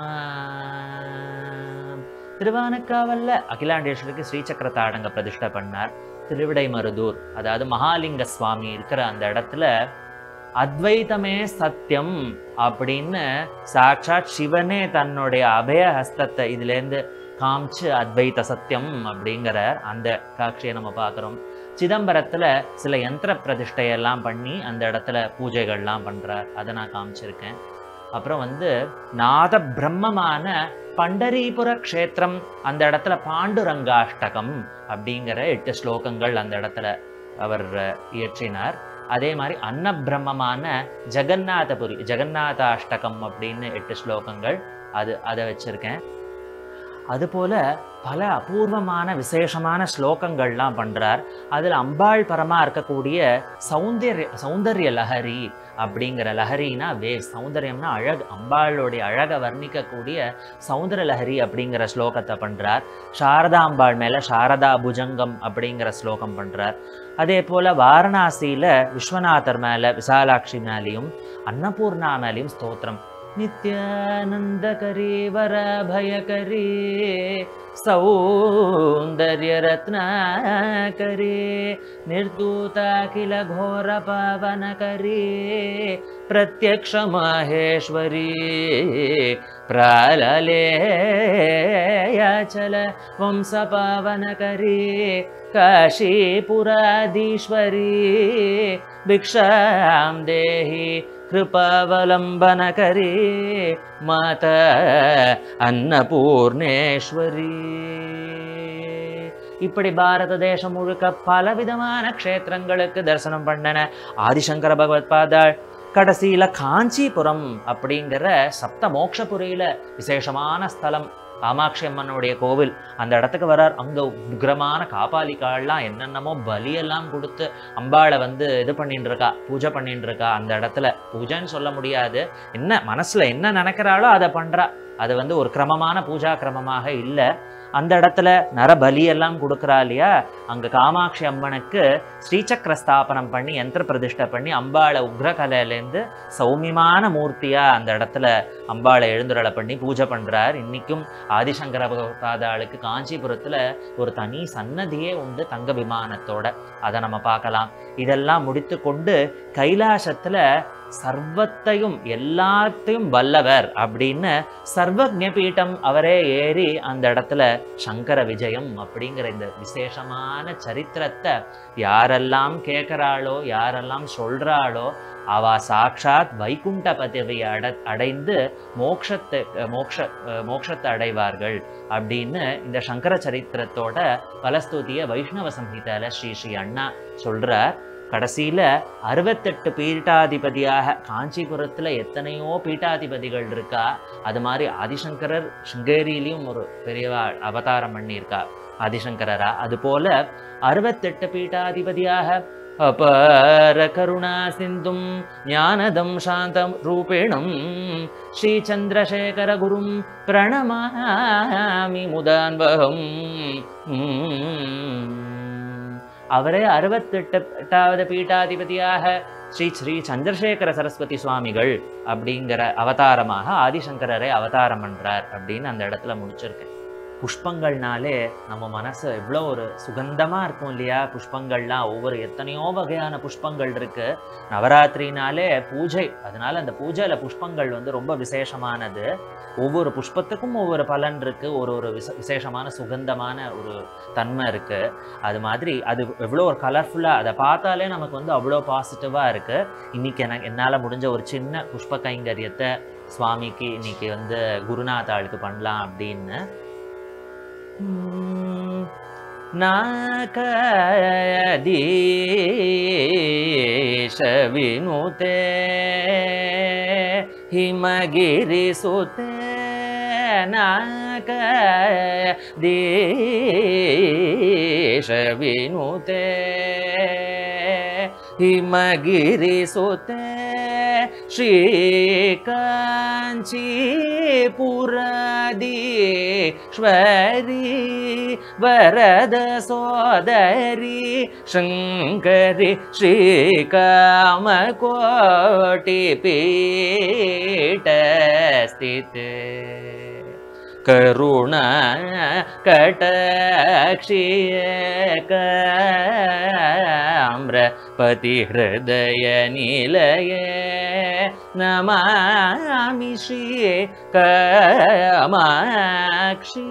திருவானக்காவல்ல அகிலாண்டேஸ்வரிக்கு ஸ்ரீசக்கர தாடங்க பிரதிஷ்டை பண்ணார் திருவிடைமருதூர் அதாவது மகாலிங்க சுவாமி இருக்கிற அந்த இடத்துல அத்வைதமே சத்தியம் அப்படின்னு சாட்சாத் சிவனே தன்னுடைய அபய ஹஸ்தத்தை இதுலேருந்து காமிச்சு அத்வைத சத்தியம் அப்படிங்கிற அந்த காட்சியை நம்ம பார்க்குறோம் சிதம்பரத்துல சில யந்திர பிரதிஷ்டையெல்லாம் பண்ணி அந்த இடத்துல பூஜைகள்லாம் பண்றார் அதை நான் காமிச்சிருக்கேன் அப்புறம் வந்து நாத பிரம்மமான பண்டரீபுர க்ஷேத்திரம் அந்த இடத்துல பாண்டுரங்காஷ்டகம் அப்படிங்கிற எட்டு ஸ்லோகங்கள் அந்த இடத்துல அவர் அஹ், இயற்றினார் அதே மாதிரி அன்னபிரம்மமான ஜெகநாதபுரி ஜெகநாதாஷ்டகம் அப்படின்னு எட்டு ஸ்லோகங்கள் அது அதை வச்சிருக்கேன் அதுபோல பல அபூர்வமான விசேஷமான ஸ்லோகங்கள்லாம் பண்றார் அதுல அம்பாள் பரமா இருக்கக்கூடிய சௌந்தர்ய சௌந்தர்ய லஹரி அப்படிங்கிற லஹரினா வே சௌந்தர்யம்னா அழகு அம்பாளுடைய அழகை வர்ணிக்கக்கூடிய சௌந்தர லஹரி அப்படிங்கிற ஸ்லோகத்தை பண்றார் சாரதா அம்பாள் மேல சாரதா புஜங்கம் அப்படிங்கிற ஸ்லோகம் பண்றார் அதே போல வாரணாசியில விஸ்வநாதர் மேல விசாலாட்சி மேலேயும் அன்னபூர்ணா மேலேயும் ஸ்தோத்திரம் நித்யானந்தகரி வரபயகரி सौन्दर्यरत्नाकरे निर्दूताखिल घोरपावनकरे प्रत्यक्षमाहेश्वरी प्राललेयाचल वंशपावनकरी काशीपुराधीश्वरी भिक्षां देहि कृपावलम्बनकरी माता அன்னபூர்ணேஸ்வரி இப்படி பாரத தேசம் முழுக்க பலவிதமான க்ஷேத்திரங்களுக்கு தரிசனம் பண்ணன ஆதிசங்கர பகவத் பாதாள் கடைசியில காஞ்சிபுரம் அப்படிங்கிற சப்த மோக்ஷபுரியில விசேஷமான ஸ்தலம் காமாட்சி அம்மனுடைய கோவில் அந்த இடத்துக்கு வரார் அங்க உக்ரமான காப்பாளிக்காள்லாம் என்னென்னமோ பலியெல்லாம் கொடுத்து அம்பாளை வந்து இது பண்ணிட்டு இருக்கா பூஜை பண்ணிட்டு இருக்கா அந்த இடத்துல பூஜைன்னு சொல்ல முடியாது என்ன மனசுல என்ன நினைக்கிறாளோ அதை பண்றா அது வந்து ஒரு கிரமமான பூஜா கிரமமாக இல்லை அந்த இடத்துல நரபலி எல்லாம் கொடுக்குறா இல்லையா அங்க காமாட்சி அம்மனுக்கு ஸ்ரீசக்கர ஸ்தாபனம் பண்ணி யந்திர பிரதிஷ்டை பண்ணி அம்பாளை உக்ரகலையிலேருந்து சௌமியமான மூர்த்தியா அந்த இடத்துல அம்பாளை எழுந்துரலை பண்ணி பூஜை பண்றார் இன்னைக்கும் ஆதிசங்கர பகவதாளுக்கு காஞ்சிபுரத்துல ஒரு தனி சன்னதியே உண்டு தங்க விமானத்தோட அதை நம்ம பார்க்கலாம் இதெல்லாம் முடித்து கொண்டு கைலாசத்துல சர்வத்தையும் எல்லாத்தையும் வல்லவர் அப்படின்னு சர்வஜ பீட்டம் அவரே ஏறி அந்த இடத்துல சங்கர விஜயம் அப்படிங்கிற இந்த விசேஷமான சரித்திரத்தை யாரெல்லாம் கேட்குறாளோ யாரெல்லாம் சொல்றாளோ அவ சாட்சாத் வைகுண்ட பதவியை அட அடைந்து மோக்ஷத்தை மோக்ஷ மோக்ஷத்தை அடைவார்கள் அப்படின்னு இந்த சங்கர சரித்திரத்தோட பலஸ்துதிய வைஷ்ணவ சம்ஹிதால ஸ்ரீ ஸ்ரீ அண்ணா சொல்றார் கடைசியில அறுபத்தெட்டு பீட்டாதிபதியாக காஞ்சிபுரத்துல எத்தனையோ பீட்டாதிபதிகள் இருக்கா அது மாதிரி ஆதிசங்கரர் சிங்கேரியிலையும் ஒரு பெரியவா அவதாரம் பண்ணியிருக்கா ஆதிசங்கரரா அது போல அறுபத்தெட்டு பீட்டாதிபதியாக அபார கருணா சிந்தும் ஞானதம் சாந்தம் ரூபேணம் ஸ்ரீ சந்திரசேகர குரும் பிரணமாமி முதான்வகம் அவரே அறுபத்தெட்டு எட்டாவது பீட்டாதிபதியாக ஸ்ரீ ஸ்ரீ சந்திரசேகர சரஸ்வதி சுவாமிகள் அப்படிங்கிற அவதாரமாக ஆதிசங்கரரை அவதாரம் பண்றார் அப்படின்னு அந்த இடத்துல முடிச்சிருக்கேன் புஷ்பங்கள்னாலே நம்ம மனசு எவ்வளோ ஒரு சுகந்தமாக இருக்கும் இல்லையா புஷ்பங்கள்லாம் ஒவ்வொரு எத்தனையோ வகையான புஷ்பங்கள் இருக்கு நவராத்திரினாலே பூஜை அதனால அந்த பூஜையில் புஷ்பங்கள் வந்து ரொம்ப விசேஷமானது ஒவ்வொரு புஷ்பத்துக்கும் ஒவ்வொரு பலன் இருக்கு ஒரு ஒரு விச விசேஷமான சுகந்தமான ஒரு தன்மை இருக்கு அது மாதிரி அது எவ்வளோ ஒரு கலர்ஃபுல்லாக அதை பார்த்தாலே நமக்கு வந்து அவ்வளோ பாசிட்டிவாக இருக்கு இன்னைக்கு எனக்கு என்னால் முடிஞ்ச ஒரு சின்ன புஷ்ப கைங்கரியத்தை சுவாமிக்கு இன்னைக்கு வந்து குருநாதாளுக்கு பண்ணலாம் அப்படின்னு உம், நாகதீஷ வினுதே ಹಿಮಗಿರಿ ಸುತೆ ನಾಕ ದೇಶ ವಿನುತೆ ಹಿಮಗಿರಿ ಸುತೆ ಶ್ರೀಕಾಂಚೀಪುರದೀಶ್ವರಿ ವರದ ಸೋದರಿ ಶಂಕರಿ ಶ್ರೀಕಾಮಕೋಟಿ ಪೀಠ ಸ್ಥಿತೆ ಕರುಣ ಕಟಾಕ್ಷಿಯ ಕಾಮ್ರ ಪತಿ ಹೃದಯ ನಿಲಯ ನಮಾಮಿ ಶ್ರೀ ಕಾಮಾಕ್ಷಿ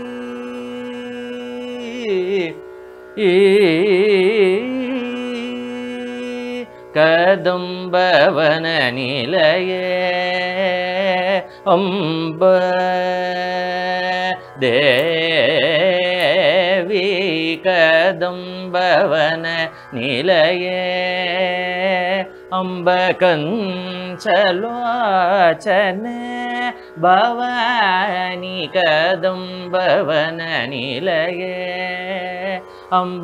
ಕದಂಬವನ ನಿಲಯ ಅಂಬ ದೇವಿ ಕದಂಬವನ ನಿಲಯ ಅಂಬ ಕಂಚಲೋಚನ ಭವಾನಿ ಕದಂಬವನ ನಿಲಯ ಅಂಬ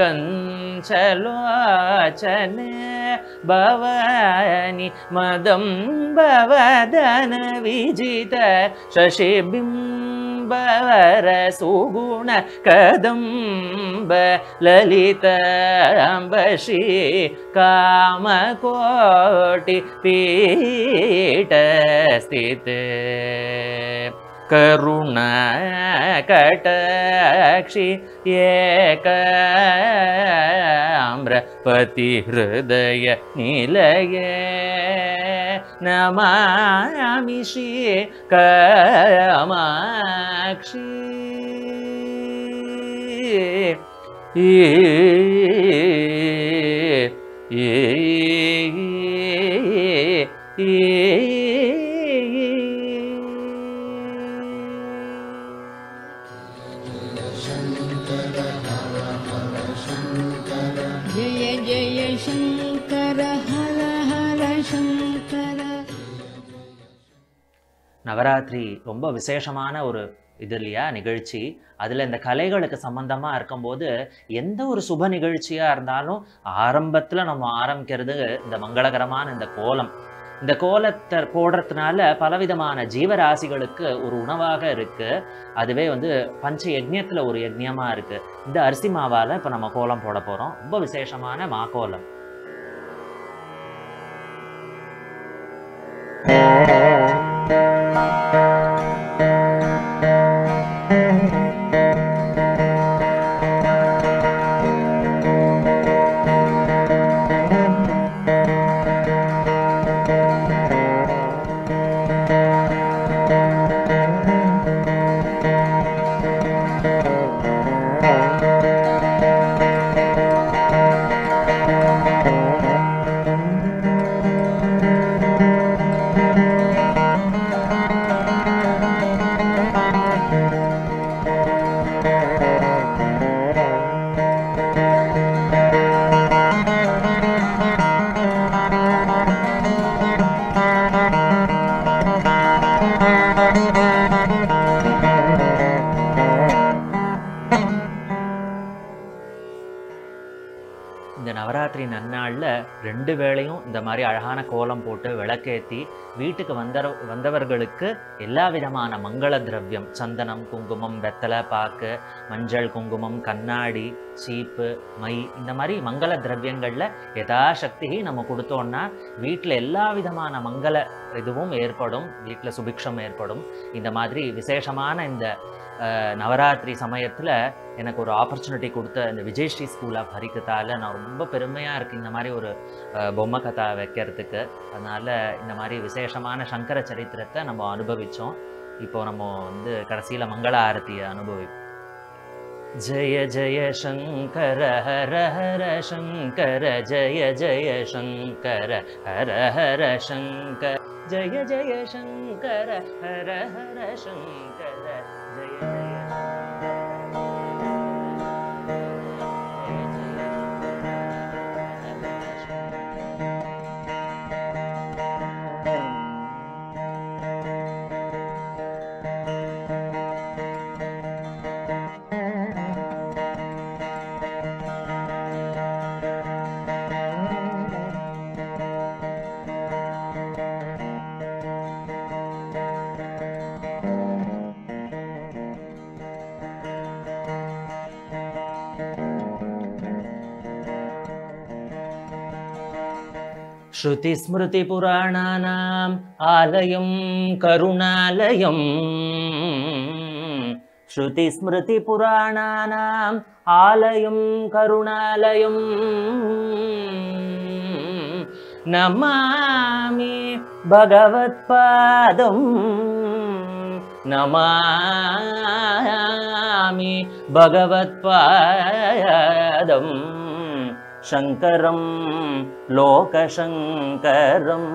ಕಂಚಲೋಚನ ಭವಾನಿ ಮದಂಬವದನ ವಿಜಿತ ಶಶಿಬಿಂಬವರ ಸುಗುಣ ಕದಂಬ ಲಲಿತ ಅಂಬ ಶ್ರೀ ಕಾಮಕೋಟಿ ಪೀಠ ಸ್ಥಿತ ಕರುಣ ಕಟಾಕ್ಷಿ ಏಕಾಮ್ರ ಪತಿ ಹೃದಯ ನಿಲಯ ನಮಾಮಿ ಶ್ರೀ ಕಾಮಾಕ್ಷಿ ಈ ಈ जय जय शङ्कर हर हर शङ्कर நவராத்திரி ரொம்ப விசேஷமான ஒரு இது இல்லையா நிகழ்ச்சி அதில் இந்த கலைகளுக்கு சம்பந்தமாக இருக்கும்போது எந்த ஒரு சுப நிகழ்ச்சியாக இருந்தாலும் ஆரம்பத்தில் நம்ம ஆரம்பிக்கிறது இந்த மங்களகரமான இந்த கோலம் இந்த கோலத்தை போடுறதுனால பலவிதமான ஜீவராசிகளுக்கு ஒரு உணவாக இருக்கு அதுவே வந்து பஞ்ச யஜ்ஞத்துல ஒரு யஜ்ஞமா இருக்கு இந்த அரிசி மாவால இப்போ நம்ம கோலம் போட போறோம் ரொம்ப விசேஷமான மாக்கோலம் இந்த நவராத்திரி நன்னாளில் ரெண்டு வேளையும் இந்த மாதிரி அழகான கோலம் போட்டு விளக்கேற்றி வீட்டுக்கு வந்த வந்தவர்களுக்கு எல்லா விதமான மங்கள திரவியம் சந்தனம் குங்குமம் வெத்தலை பாக்கு மஞ்சள் குங்குமம் கண்ணாடி சீப்பு மை இந்த மாதிரி மங்கள திரவியங்களில் யதாசக்தி நம்ம கொடுத்தோம்னா வீட்டில் எல்லா விதமான மங்கள இதுவும் ஏற்படும் வீட்டில் சுபிக்ஷம் ஏற்படும் இந்த மாதிரி விசேஷமான இந்த அஹ், நவராத்திரி சமயத்தில் எனக்கு ஒரு ஆப்பர்ச்சுனிட்டி கொடுத்த இந்த விஜயஸ்ரீ ஸ்கூல் ஆஃப் ஹரிகதாவில் நான் ரொம்ப பெருமையாக இருக்குது இந்த மாதிரி ஒரு அஹ், பொம்மை கதா வைக்கிறதுக்கு அதனால் இந்த மாதிரி விசேஷமான சங்கர சரித்திரத்தை நம்ம அனுபவித்தோம் இப்போ நம்ம வந்து கடைசியில் மங்கள ஆரத்தியை அனுபவிப்போம் ஜய ஜய சங்கர ஹர ஹர சங்கர ஜய ஜய சங்கர ஹர ஹர சங்கர ஜய ஜய சங்கர ஹர ஹர சங்கர ஜய ஜய श्रुतिस्मृतिपुराणानाम् आलयं करुणालयम् श्रुतिस्मृतिपुराणानाम् आलयं करुणालयम् नमामि भगवत्पादम् नमामि भगवत्पादम् शङ्करं लोकशङ्करम्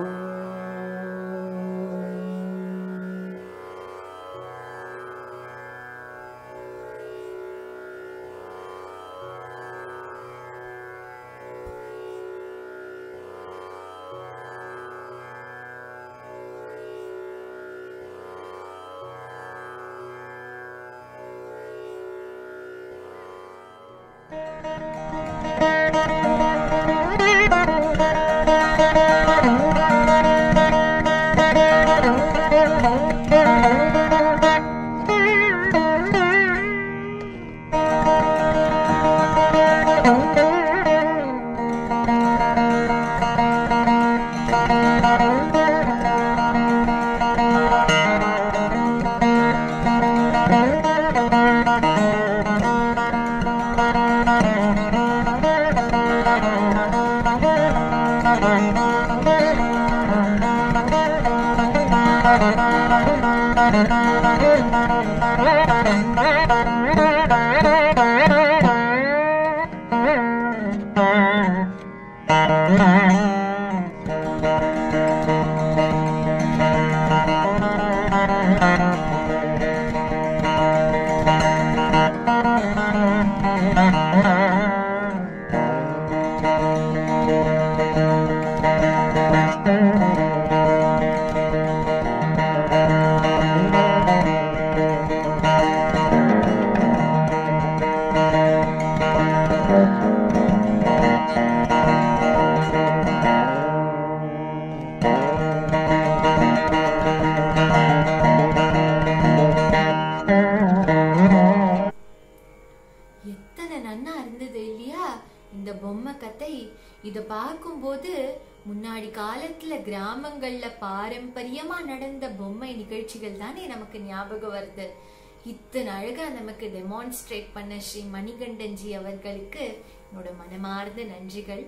எத்தனை நன்னா இருந்தது இல்லையா இந்த பொம்மை கதை இத பார்க்கும்போது முன்னாடி காலத்துல கிராமங்கள்ல பாரம்பரியமா நடந்த பொம்மை நிகழ்ச்சிகள் தானே நமக்கு ஞாபகம் வருது இத்தனை அழகா நமக்கு டெமான்ஸ்ட்ரேட் பண்ண ஸ்ரீ மணிகண்டன்ஜி அவர்களுக்கு என்னோட மனமார்ந்த நன்றிகள்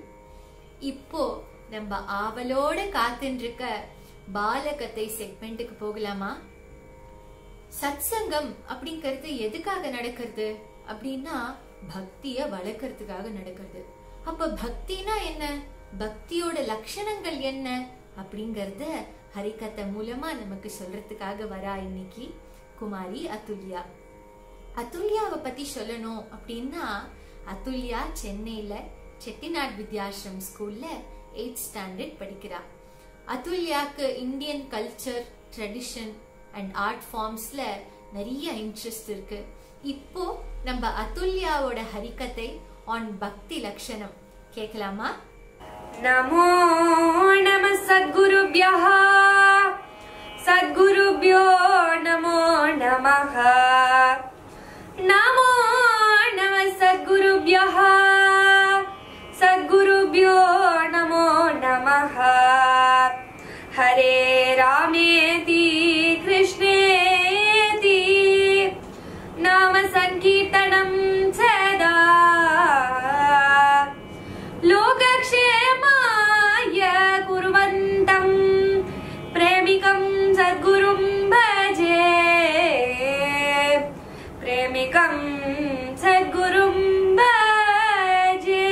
இப்போ நம்ம ஆவலோட காத்துட்டு இருக்க பாலகத்தை செக்மெண்ட்டுக்கு போகலாமா சத்சங்கம் அப்படிங்கிறது எதுக்காக நடக்கிறது அப்படின்னா பக்திய வளர்க்கறதுக்காக நடக்கிறது அப்ப பக்தினா என்ன பக்தியோட லட்சணங்கள் என்ன அப்படிங்கறத ஹரிகதை மூலமா நமக்கு சொல்றதுக்காக வரா இன்னைக்கு குமாரி அதுல்யா அதுல்யாவை பத்தி சொல்லணும் அப்படின்னா அதுல்யா சென்னையில செட்டிநாட் வித்யாசிரம் ஸ்கூல்ல எயிட் ஸ்டாண்டர்ட் படிக்கிறா அதுல்யாக்கு Indian culture tradition and art ஃபார்ம்ஸ்ல நிறைய இன்ட்ரெஸ்ட் இருக்கு இப்போ நம்ம அதுல்யாவோட ஹரிக்கதை ஆன் பக்தி லட்சணம் கேட்கலாமா नमो नमः सद्गुरुभ्यः सद्गुरुभ्यो नमो नमः नमो नमः सद्गुरुभ्यः सद्गुरुभ्यो नमो नमः हरे रामेति कृष्णेति नाम सङ्कीर्तनं सदा लोकक्षेमाय कुर्वन्तं प्रेमिकं सद्गुरुं भजे प्रेमिकं सद्गुरुं भजे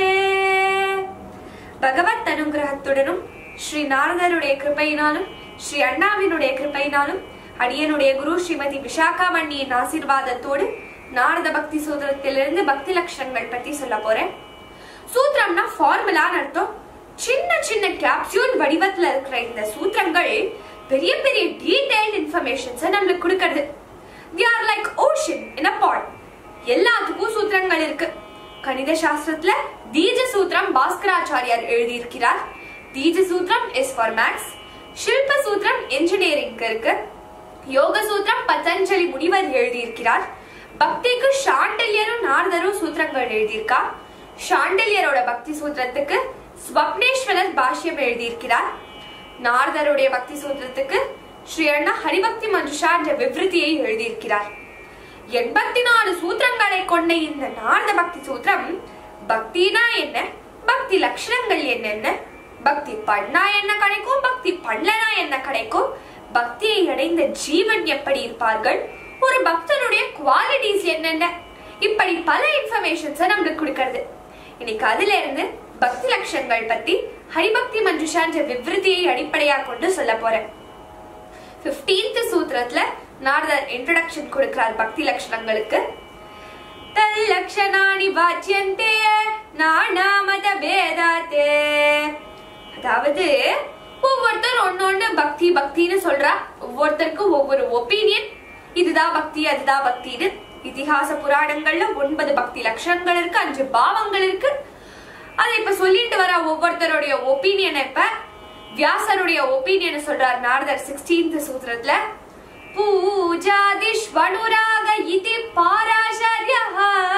பகவத் அனுகிரகத்துடனும் ஸ்ரீ நாரதருடைய கிருபையினாலும் ஸ்ரீ அண்ணாவினுடைய கிருபையினாலும் அடியனுடைய குரு ஸ்ரீமதி விஷாகாமணியின் ஆசீர்வாதத்தோடு நாரத பக்தி சூத்திரத்திலிருந்து பக்தி லட்சணங்கள் பத்தி சொல்ல போறேன் சூத்திரம்னா ஃபார்முலான்னு அர்த்தம் சின்ன சின்ன கேப்சூல் வடிவத்துல இருக்கிற இந்த சூத்திரங்கள் பெரிய பெரிய டீடைல் இன்ஃபர்மேஷன்ஸை நம்மளுக்கு கொடுக்கறது they are like ocean in a pot எல்லாத்துக்கும் சூத்திரங்கள் இருக்கு கணித சாஸ்திரத்துல தீஜ சூத்திரம் பாஸ்கராச்சாரியார் எழுதியிருக்கிறார் தீஜ சூத்திரம் இஸ் ஃபார் மேக்ஸ் ஷில்ப சூத்திரம் இன்ஜினியரிங்க்கு இருக்கு யோக சூத்திரம் பதஞ்சலி முனிவர் எழுதியிருக்கிறார் பக்திக்கு ஷாண்டல்யரும் நாரதரும் சூத்திரங்கள் எழுதியிருக்கா ஷாண்டல்யரோட பக்தி சூத்திரத்துக்கு ஸ்வப்னேஸ்வரர் பாஷ்யம் எழுதியிருக்கிறார் நாரதருடைய பக்தி சூத்திரத்துக்கு ஸ்ரீ அண்ணா ஹரிபக்தி மஞ்சுஷா என்ற விவருத்தியை எழுதியிருக்கிறார் எண்பத்தி நாலு சூத்திரங்களை கொண்ட இந்த நாரத பக்தி சூத்திரம் பக்தினா என்ன பக்தி லட்சணங்கள் என்னென்ன பக்தி பண்ணா என்ன கிடைக்கும் பக்தி பண்ணலனா என்ன கிடைக்கும் பக்தியை அடைந்த ஜீவன் எப்படி இருப்பார்கள் ஒரு பக்தனுடைய குவாலிட்டிஸ் என்னென்ன இப்படி பல இன்ஃபர்மேஷன்ஸை நம்மளுக்கு கொடுக்கறது இன்னைக்கு அதுல இருந்து பக்தி லட்சணங்கள் பத்தி ஹரிபக்தி மஞ்சுஷா என்ற விவருத்தியை அடிப்படையாக கொண்டு சொல்ல போறேன் 15th சூத்திரத்துல நாரதர் இன்ட்ரடக்ஷன் கொடுக்கிறார் பக்தி லட்சணங்களுக்கு தல்லக்ஷணானி வாச்சியந்தே நானாமத பேதாத்தே அதாவது ஒவ்வொருத்தர் ஒன்னொன்னு பக்தி பக்தின்னு சொல்றா ஒவ்வொருத்தருக்கும் ஒவ்வொரு ஒப்பீனியன் இதுதான் பக்தி அதுதான் பக்தின்னு இதிகாச புராணங்கள்ல ஒன்பது பக்தி லட்சணங்கள் இருக்கு அஞ்சு பாவங்கள் இருக்கு அதை இப்ப சொல்லிட்டு வர ஒவ்வொருத்தருடைய ஒப்பீனியன் இப்ப வியாசருடைய ஒப்பீனியன் சொல்றார் நாரதர் 16th சூத்திரத்துல பூஜாதிஷ்வனுராக இதி பாராசர்யः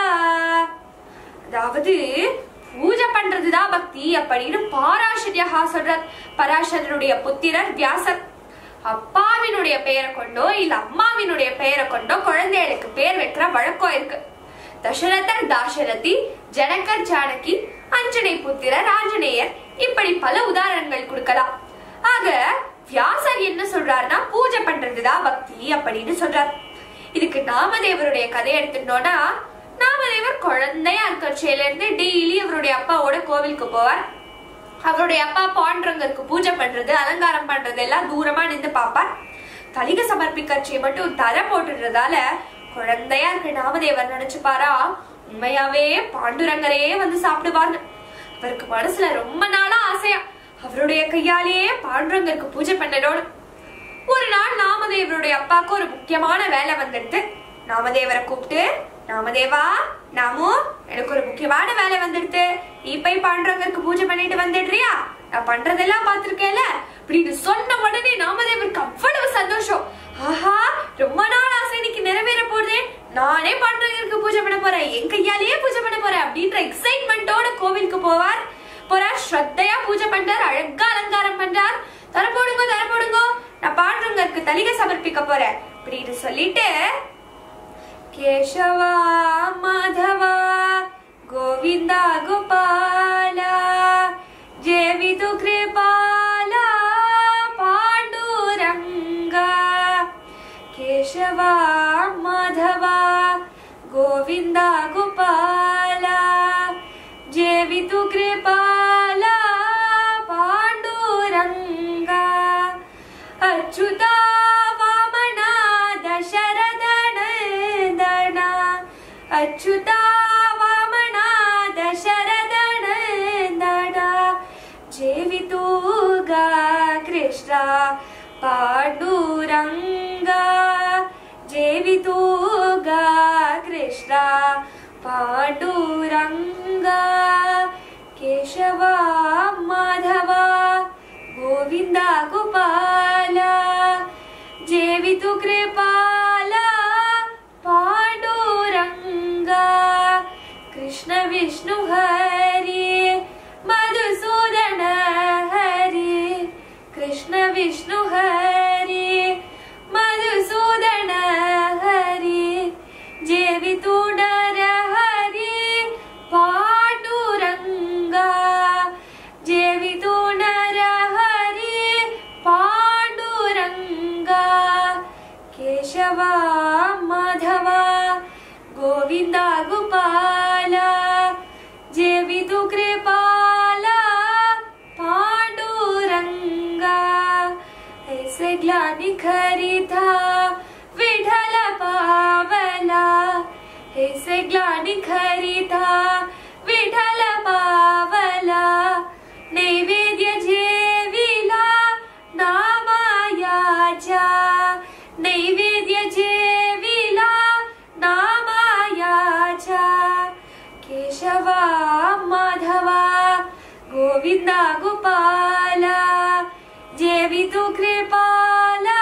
அதாவது பூஜை பண்றதுதான் பக்தி அப்படின்னு பாராசர்யா சொல்றார் பராசரனுடைய புத்திரர் வியாசர் அப்பாவினுடைய பெயரை கொண்டோ இல்ல அம்மாவினுடைய பெயரை கொண்டோ குழந்தைகளுக்கு பேர் வைக்கிற வழக்கம் இருக்கு தசரதர் தாசரதி ஜனகர் ஜானகி அஞ்சனை புத்திரர் ஆஞ்சநேயர் இப்படி பல உதாரணங்கள் கொடுக்கலாம் ஆக வியாசர் என்ன சொல்றாருன்னா பூஜை பண்றதுதான் பக்தி அப்படின்னு சொல்றார் இதுக்கு நாமதேவருடைய கதை எடுத்துட்டோம்னா நாமதேவர் குழந்தையா இருக்கச்சையில இருந்து டெய்லி அவருடைய அப்பாவோட கோவிலுக்கு போவார் அவருடைய அப்பா பாண்டரங்கருக்கு பூஜை பண்றது அலங்காரம் பண்றது எல்லாம் தூரமா நின்று பார்ப்பார் தலிக சமர்ப்பிக்கட்சியை மட்டும் தர போட்டுறதால குழந்தையா இருக்க நாமதேவர் நினைச்சுப்பாரா உண்மையாவே பாண்டுரங்கரே வந்து சாப்பிடுவார்னு அவருக்கு மனசுல ரொம்ப நாளா ஆசையா அவருடைய கையாலேயே பாண்டுரங்கருக்கு பூஜை பண்ணணும்னு ஒரு நாள் நாமதேவருடைய அப்பாவுக்கு ஒரு முக்கியமான வேலை வந்துடுது நாமதேவரை கூப்பிட்டு நாமதேவா நாமு எனக்கு ஒரு முக்கியமான வேலை வந்துடுது நீ போய் பாண்டுரங்கருக்கு பூஜை பண்ணிட்டு வந்துடுறியா நான் பண்றதெல்லாம் பார்த்திருக்கேன்ல அப்படின்னு சொன்ன உடனே நாமதேவருக்கு அவ்வளவு சந்தோஷம் ஆஹா ரொம்ப நாள் ஆசை இன்னைக்கு நிறைவேற போகுதே நானே பாண்டுரங்கருக்கு பூஜை பண்ண போறேன் என் கையாலேயே பூஜை பண்ண போறேன் அப்படின்ற எக்ஸைட்மெண்டோட கோவிலுக்கு போவார் போறார் ஸ்ரத்தையா பூஜை பண்றார் அழகா அலங்காரம் பண்றார் தர போடுங்க தர போடுங்க நான் பாண்டுரங்கருக்கு தலிகை சமர்ப்பிக்க போறேன் அப்படின்னு சொல்லிட்டு கேசவா மாதவா கோவிந்தா கோபால ஜேவிது கிருபால பாண்டுரங்கா கேசவா மாதவா கோவிந்தா கோபால ஜேவிது கிருபால பாண்டுரங்கா அச்சுதா வாமனா தசரதனந்தனா அச்சுதா வாமனா தசரதனந்தனா ஜேவிதூகா கிருஷ்ணா பாண்டுரங்கா ஜேவிதூகா கிருஷ்ணா பாண்டுரங்கா கேசவா மாதவா गोविन्दा गोपाल जेवितु कृपाल पाण्डुरङ्गा कृष्ण विष्णु हरि मधुसूदन कृष्ण विष्णु हरे मधुसूदन हरे जेवितु नर हरे पाण्डुरङ्गा जेवितु नर हरे पाण्डुरङ्गा केशवा माधवा गोविन्दा गोपाला जेवितु कृपाला पाण्डुरङ्गा ऐसे ग्लानि खरिता विठल पावला ऐसे ग्लानि खरिता विठल पावला नैवेद्य जेविला नामायाचा नैवेद्य जेविला नामायाचा केशवा माधवा गोविन्दा गोपाला जेवितु कृपाला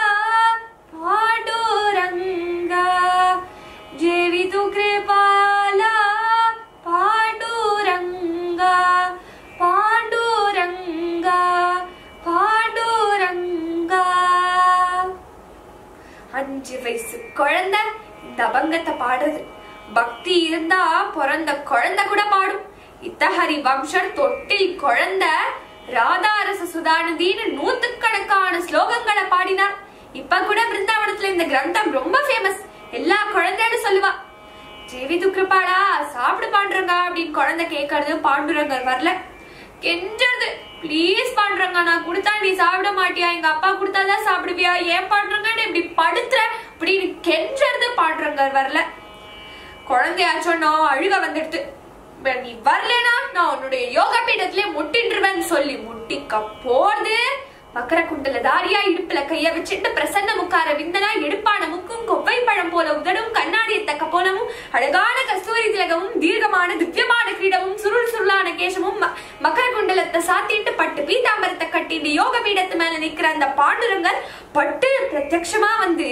पाण्डुरङ्गा जेवितु कृपाला पाण्डुरङ्गा पाण्डुरङ्गा पाण्डुरङ्गा அஞ்சு வயசு குழந்தை இந்த அபங்கத்தை பாடுறது பக்தி இருந்தா பிறந்த குழந்தை கூட பாடும் இத்தஹரி வம்சர் தொட்டில் குழந்தை ராதாரச சுதானதின்னு நூத்துக்கணக்கான ஸ்லோகங்களை பாடினார் இப்ப கூட பிருந்தாவனத்துல இந்த கிரந்தம் ரொம்ப ஃபேமஸ் எல்லா குழந்தைன்னு சொல்லுவா ஜெவிது கிருபாடா சாப்பிடு பாண்டுறங்க அப்படின்னு குழந்தை கேட்கறது பாண்டுரங்கர் வரல கெஞ்சது ப்ளீஸ் பாண்டுறங்க நான் கொடுத்தா நீ சாப்பிட மாட்டியா எங்க அப்பா கொடுத்தாதான் சாப்பிடுவியா ஏன் பாண்டுறங்கன்னு இப்படி படுத்துற அப்படின்னு கெஞ்சறது பாண்டுரங்கர் வரல குழந்தையாச்சோன்னோ அழுக வந்துடுது இப்ப நீ வரலனா நான் உன்னுடைய யோகா பீடத்திலே முட்டின்றுவேன்னு சொல்லி முட்டிக்க போறது மக்கர குண்டல தாரியா இடுப்புல கைய வச்சுட்டு பிரசன்ன முக்கார விந்தனா எடுப்பான முக்கும் கொவ்வை பழம் போல உதடும் கண்ணாடிய தக்க போனமும் அழகான கஸ்தூரி திலகமும் தீர்க்கமான திவ்யமான கிரீடமும் சுருள் சுருளான கேசமும் ம- மக்கர குண்டலத்தை சாத்திட்டு பட்டு பீதாம்பரத்தை கட்டி இந்த யோக பீடத்து மேல நிக்கிற அந்த பாண்டுரங்கர் பட்டு பிரத்யக்ஷமா வந்து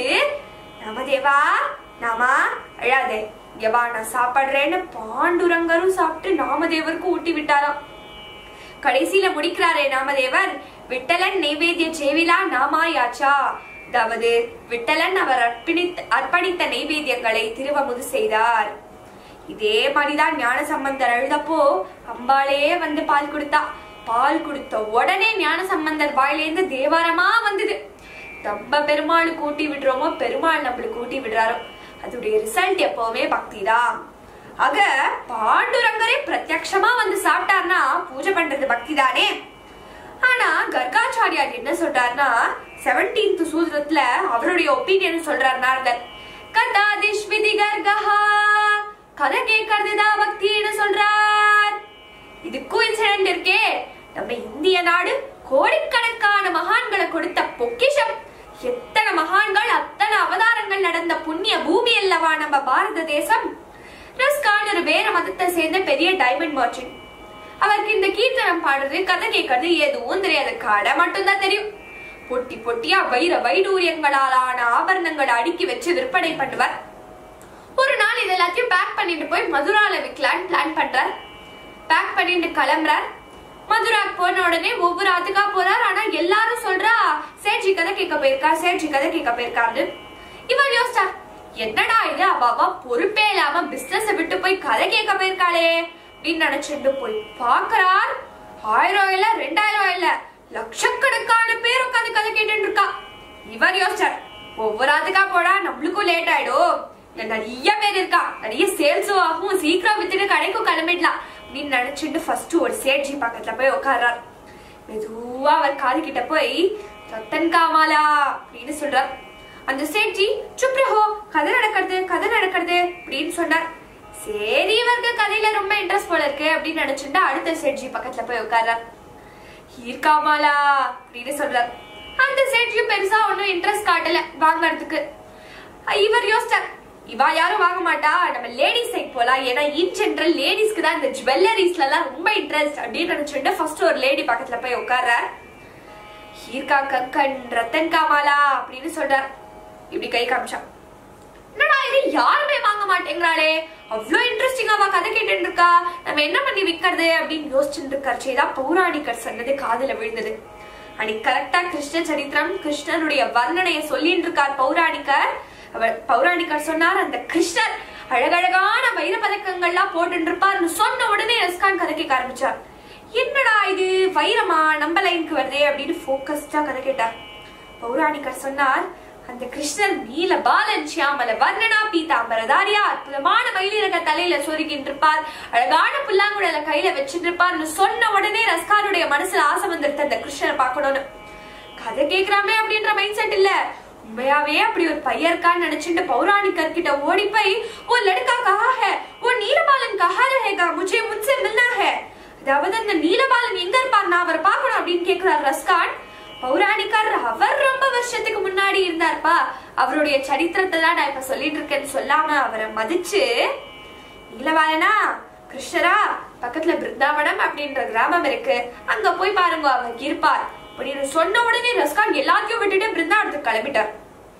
நமதேவா நாமா அழாதே இங்க வா நான் சாப்பிடுறேன்னு பாண்டுரங்கரும் சாப்பிட்டு நாமதேவருக்கும் ஊட்டி விட்டாராம் கடைசியில முடிக்கிறாரே நாமதேவர் விட்டலன் நைவேத்திய சேவிலா நாமாயாச்சா அதாவது விட்டலன் அவர் அர்ப்பணித்த அர்ப்பணித்த நைவேத்தியங்களை திருவமுது செய்தார் இதே மாதிரிதான் ஞான சம்பந்தர் அழுதப்போ அம்பாளே வந்து பால் கொடுத்தா பால் கொடுத்த உடனே ஞான சம்பந்தர் வாயிலேந்து தேவாரமா வந்தது நம்ம பெருமாள் கூட்டி விடுறோமோ பெருமாள் நம்மளுக்கு கூட்டி விடுறாரோ அதோடைய ரிசல்ட் எப்பவுமே பக்தி தான் ஆக பாண்டுரங்கரே பிரத்யக்ஷமா வந்து சாப்பிட்டார்னா பூஜை பண்றது பக்தி தானே ஆனா கர்காச்சாரியார் என்ன சொல்றாருன்னா செவன்டீன்த் சூத்திரத்துல அவருடைய ஒப்பீனியன் சொல்றார் நாரதர் கதாதிஷ் விதி கர்கஹா கதை கேட்கறதுதான் பக்தின்னு சொல்றார் இதுக்கும் இன்சிடென்ட் இருக்கே நம்ம இந்திய நாடு கோடிக்கணக்கான மகான்களை கொடுத்த பொக்கிஷம் எத்தனை மகான்கள் அத்தனை அவதாரங்கள் நடந்த புண்ணிய பூமி அல்லவா நம்ம பாரத தேசம் ரஸ்கான் ஒரு வேற மதத்தை சேர்ந்த பெரிய டைமண்ட் மர்ச்சன்ட் அவருக்கு இந்த கீர்த்தனம் பாடுறது கதை கேட்கறது எதுவும் தெரியாது கடை மட்டும்தான் தெரியும் பொட்டி பொட்டியா வைர வைடூரியங்களாலான ஆபரணங்களை அடுக்கி வச்சு விற்பனை பண்ணுவார் ஒரு நாள் இது எல்லாத்தையும் பேக் பண்ணிட்டு போய் மதுரால விற்கலான்னு பிளான் பண்றார் பேக் பண்ணிட்டு கிளம்புறார் மதுராக்கு போன உடனே ஒவ்வொரு ஆத்துக்கா போறார் ஆனா எல்லாரும் சொல்றா சேட்ஜி கதை கேட்க போயிருக்கா சேட்ஜி கதை கேட்க போயிருக்காரு இவர் யோசிச்சார் என்னடா இது அவ அவ பொறுப்பே இல்லாம பிசினஸ் விட்டு போய் கதை கேட்க போயிருக்காளே அப்படின்னு நினைச்சிட்டு போய் பாக்குறார் ஆயிரம் இல்ல ரெண்டாயிரம் இல்ல லட்சக்கணக்கான பேர் உட்காந்து கதை கேட்டுட்டு இருக்கா இவர் யோசிச்சார் ஒவ்வொரு ஆத்துக்கா போடா நம்மளுக்கும் லேட் ஆயிடும் இங்க நிறைய பேர் இருக்கா நிறைய சேல்ஸும் ஆகும் சீக்கிரம் வித்துட்டு கடைக்கும் கிளம்பிடலாம் அப்படின்னு நினைச்சிட்டு ஃபர்ஸ்ட் ஒரு சேட்ஜி பக்கத்துல போய் உட்கார்றார் மெதுவா அவர் காது கிட்ட போய் ரத்தன் காமாலா அப்படின்னு சொல்றார் அந்த சேட்ஜி சுப் ரஹோ கதை நடக்கிறது கதை நடக்கிறது அப்படின்னு சொன்னார் சரி இவருக்கு கதையில ரொம்ப இன்ட்ரெஸ்ட் போல இருக்கு அப்படின்னு நினைச்சுட்டு அடுத்த சேட்ஜி பக்கத்துல போய் உட்கார்றார் ஈர்க்காமாலா அப்படின்னு சொல்றார் அந்த சேட்ஜியும் பெருசா ஒன்னும் இன்ட்ரெஸ்ட் காட்டல வாங்கறதுக்கு அஹ் இவர் யோசிச்சார் இவா யாரும் வாங்க மாட்டா நம்ம லேடிஸ் சைட் போலாம் ஏன்னா இன் ஜென்ரல் லேடிஸ்க்கு தான் இந்த ஜுவல்லரிஸ்ல எல்லாம் ரொம்ப இன்ட்ரெஸ்ட் அப்படின்னு நினைச்சுட்டு ஃபர்ஸ்ட் ஒரு லேடி பக்கத்துல போய் உட்கார்றார் ஹீர்கா கக்கன் ரத்தன் காமாலா அப்படின்னு சொல்றார் இப்படி கை காமிச்சான் என்னடா இது யாருமே வாங்க மாட்டேங்கிறாளே அவ்வளோ இன்ட்ரெஸ்டிங்காவா கதை கேட்டுட்டு இருக்கா நம்ம என்ன பண்ணி விற்கிறது அப்படின்னு யோசிச்சுட்டு இருக்காச்சே தான் பௌராணிகர் சொன்னது காதுல விழுந்தது அன்னைக்கு கரெக்டா கிருஷ்ண சரித்திரம் கிருஷ்ணனுடைய வர்ணனைய சொல்லிட்டு இருக்கார் பௌராணிகர் அவர் பௌராணிகர் சொன்னார் அந்த கிருஷ்ணர் அழகழகான வைர பதக்கங்கள்லாம் போட்டு இருப்பார்னு சொன்ன உடனே ரஸ்கான் கதை கேட்க ஆரம்பிச்சார் என்னடா இது வைரமா நம்ம லைனுக்கு வருதே அப்படின்னு போக்கஸ்டா கதை கேட்டார் பௌராணிகர் சொன்னார் அந்த கிருஷ்ணர் நீல பாலன் சியாமல வர்ணனா பீதாம்பரதாரியா அற்புதமான மயிலிறக தலையில சொருகின்னு இருப்பார் அழகான புல்லாங்குழல கையில வச்சுட்டு இருப்பார்னு சொன்ன உடனே ரஸ்காருடைய மனசுல ஆசை வந்துருத்து அந்த கிருஷ்ணரை பார்க்கணும்னு கதை கேக்குறாமே அப்படின்ற மைண்ட் செட் இல்ல உண்மையாவே அப்படி ஒரு பையன் இருக்கான்னு நினைச்சுட்டு பௌராணிகர் கிட்ட ஓடி போய் ஓ லடுக்கா கஹா ஹே ஓ நீலபாலன் கஹா ரஹேகா முझे मुझसे मिलना है அதாவது அந்த நீலபாலன் எங்க இருப்பார் நான் அவரை பார்க்கணும் அப்படின்னு கேக்குறார் ரஸ்கான் பௌராணிகர் அவர் ரொம்ப வருஷத்துக்கு முன்னாடி இருந்தார்ப்பா அவருடைய சரித்திரத்தை தான் நான் இப்ப சொல்லிட்டு இருக்கேன்னு சொல்லாம அவரை மதிச்சு நீலபாலனா கிருஷ்ணரா பக்கத்துல பிருந்தாவனம் அப்படின்ற கிராமம் இருக்கு அங்க போய் பாருங்க அவர் இருப்பார் அப்படின்னு சொன்ன உடனே ரஸ்கான் எல்லாத்தையும் விட்டுட்டு பிருந்தாவனத்துக்கு கிளம்பிட்டார்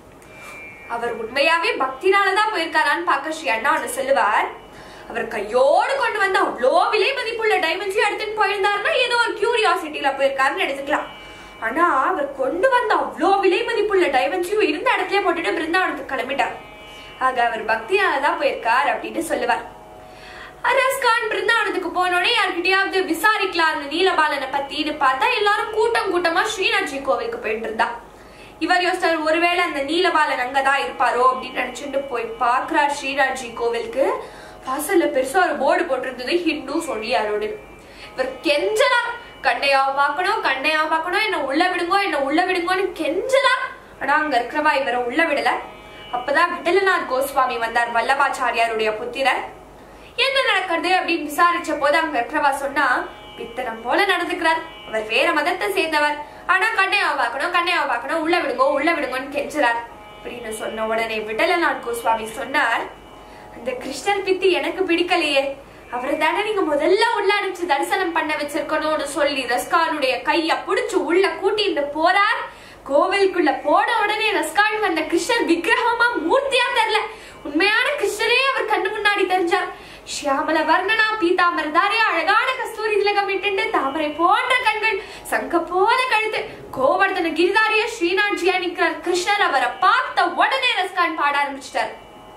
அவர் உண்மையாவே பக்தினாலதான் போயிருக்காரான்னு பார்க்க ஸ்ரீ அண்ணா ஒண்ணு சொல்லுவார் அவர் கையோடு கொண்டு வந்த அவ்வளோ விலை மதிப்புள்ள டைமண்ட்ஸையும் எடுத்துட்டு போயிருந்தாருன்னா ஏதோ ஒரு கியூரியாசிட்டியில போயிருக்காருன்னு எடுத்துக்கலாம் ஆனா அவர் கொண்டு வந்த அவ்வளோ விலை மதிப்புள்ள டைமண்ட்ஸையும் இருந்த இடத்துல போட்டுட்டு பிருந்தாவனத்துக்கு கிளம்பிட்டார் ஆக அவர் பக்தியாலதான் போயிருக்கார் அப்படின்னு சொல்லுவார் அரஸ்கான் பிருந்தாவனத்துக்கு போனோடனே யார்கிட்டயாவது விசாரிக்கலாம் அந்த நீலபாலனை பத்தின்னு பார்த்தா எல்லாரும் கூட்டம் கூட்டமா ஸ்ரீநாத்ஜி கோவிலுக்கு போயிட்டு இருந்தா இவர் யோசிச்சார் ஒருவேளை அந்த நீலபாலன் அங்கதான் இருப்பாரோ அப்படின்னு நினைச்சுட்டு போய் பாக்குறார் ஸ்ரீராஜி கோவிலுக்கு வாசல்ல பெருசா ஒரு போர்டு போட்டிருந்தது ஹிந்து சொல்லியாரோடு இவர் கெஞ்சலாம் கண்ணையாவை பார்க்கணும் கண்ணையாவை பார்க்கணும் என்ன உள்ள விடுங்கோ என்ன உள்ள விடுங்கோன்னு கெஞ்சலாம் ஆனா அங்க இருக்கிறவா இவரை உள்ள விடல அப்பதான் விட்டலநாத் கோஸ்வாமி வந்தார் வல்லபாச்சாரியாருடைய புத்திரர் என்ன நடக்கிறது அப்படின்னு விசாரிச்ச போது அங்க இருக்கிறவா சொன்னா பித்தனம் போல நடந்துக்கிறார் அவர் வேற மதத்தை சேர்ந்தவர் ஆனா கண்ணையாவை பார்க்கணும் கண்ணையாவை பார்க்கணும் உள்ள விடுங்கோ உள்ள விடுங்கோன்னு கெஞ்சுறார் அப்படின்னு சொன்ன உடனே விட்டலநாத் கோஸ்வாமி சொன்னார் அந்த கிருஷ்ணர் பித்தி எனக்கு பிடிக்கலையே அவரை தானே நீங்க முதல்ல உள்ள அனுப்பிச்சு தரிசனம் பண்ண வச்சிருக்கணும்னு சொல்லி ரஸ்கானுடைய கைய புடிச்சு உள்ள கூட்டிட்டு போறார் கோவிலுக்குள்ள போன உடனே ரஸ்கான் அந்த கிருஷ்ணர் விக்கிரகமா மூர்த்தியா தெரியல உண்மையான கிருஷ்ணரே அவர் கண்ணு முன்னாடி தெரிஞ்சார் ஷியாமல வர்ணனா பீதாம்பரதாரே அழகான கஸ்தூரி திலகம் இட்டு தாமரை போன்ற கண்கள் சங்க போல கழுத்து கோவர்தன கிரிதாரிய ஸ்ரீநாத்ஜியா நிக்கிறார் கிருஷ்ணர் அவரை பார்த்த உடனே ரஸ்கான் பாட ஆரம்பிச்சிட்டார்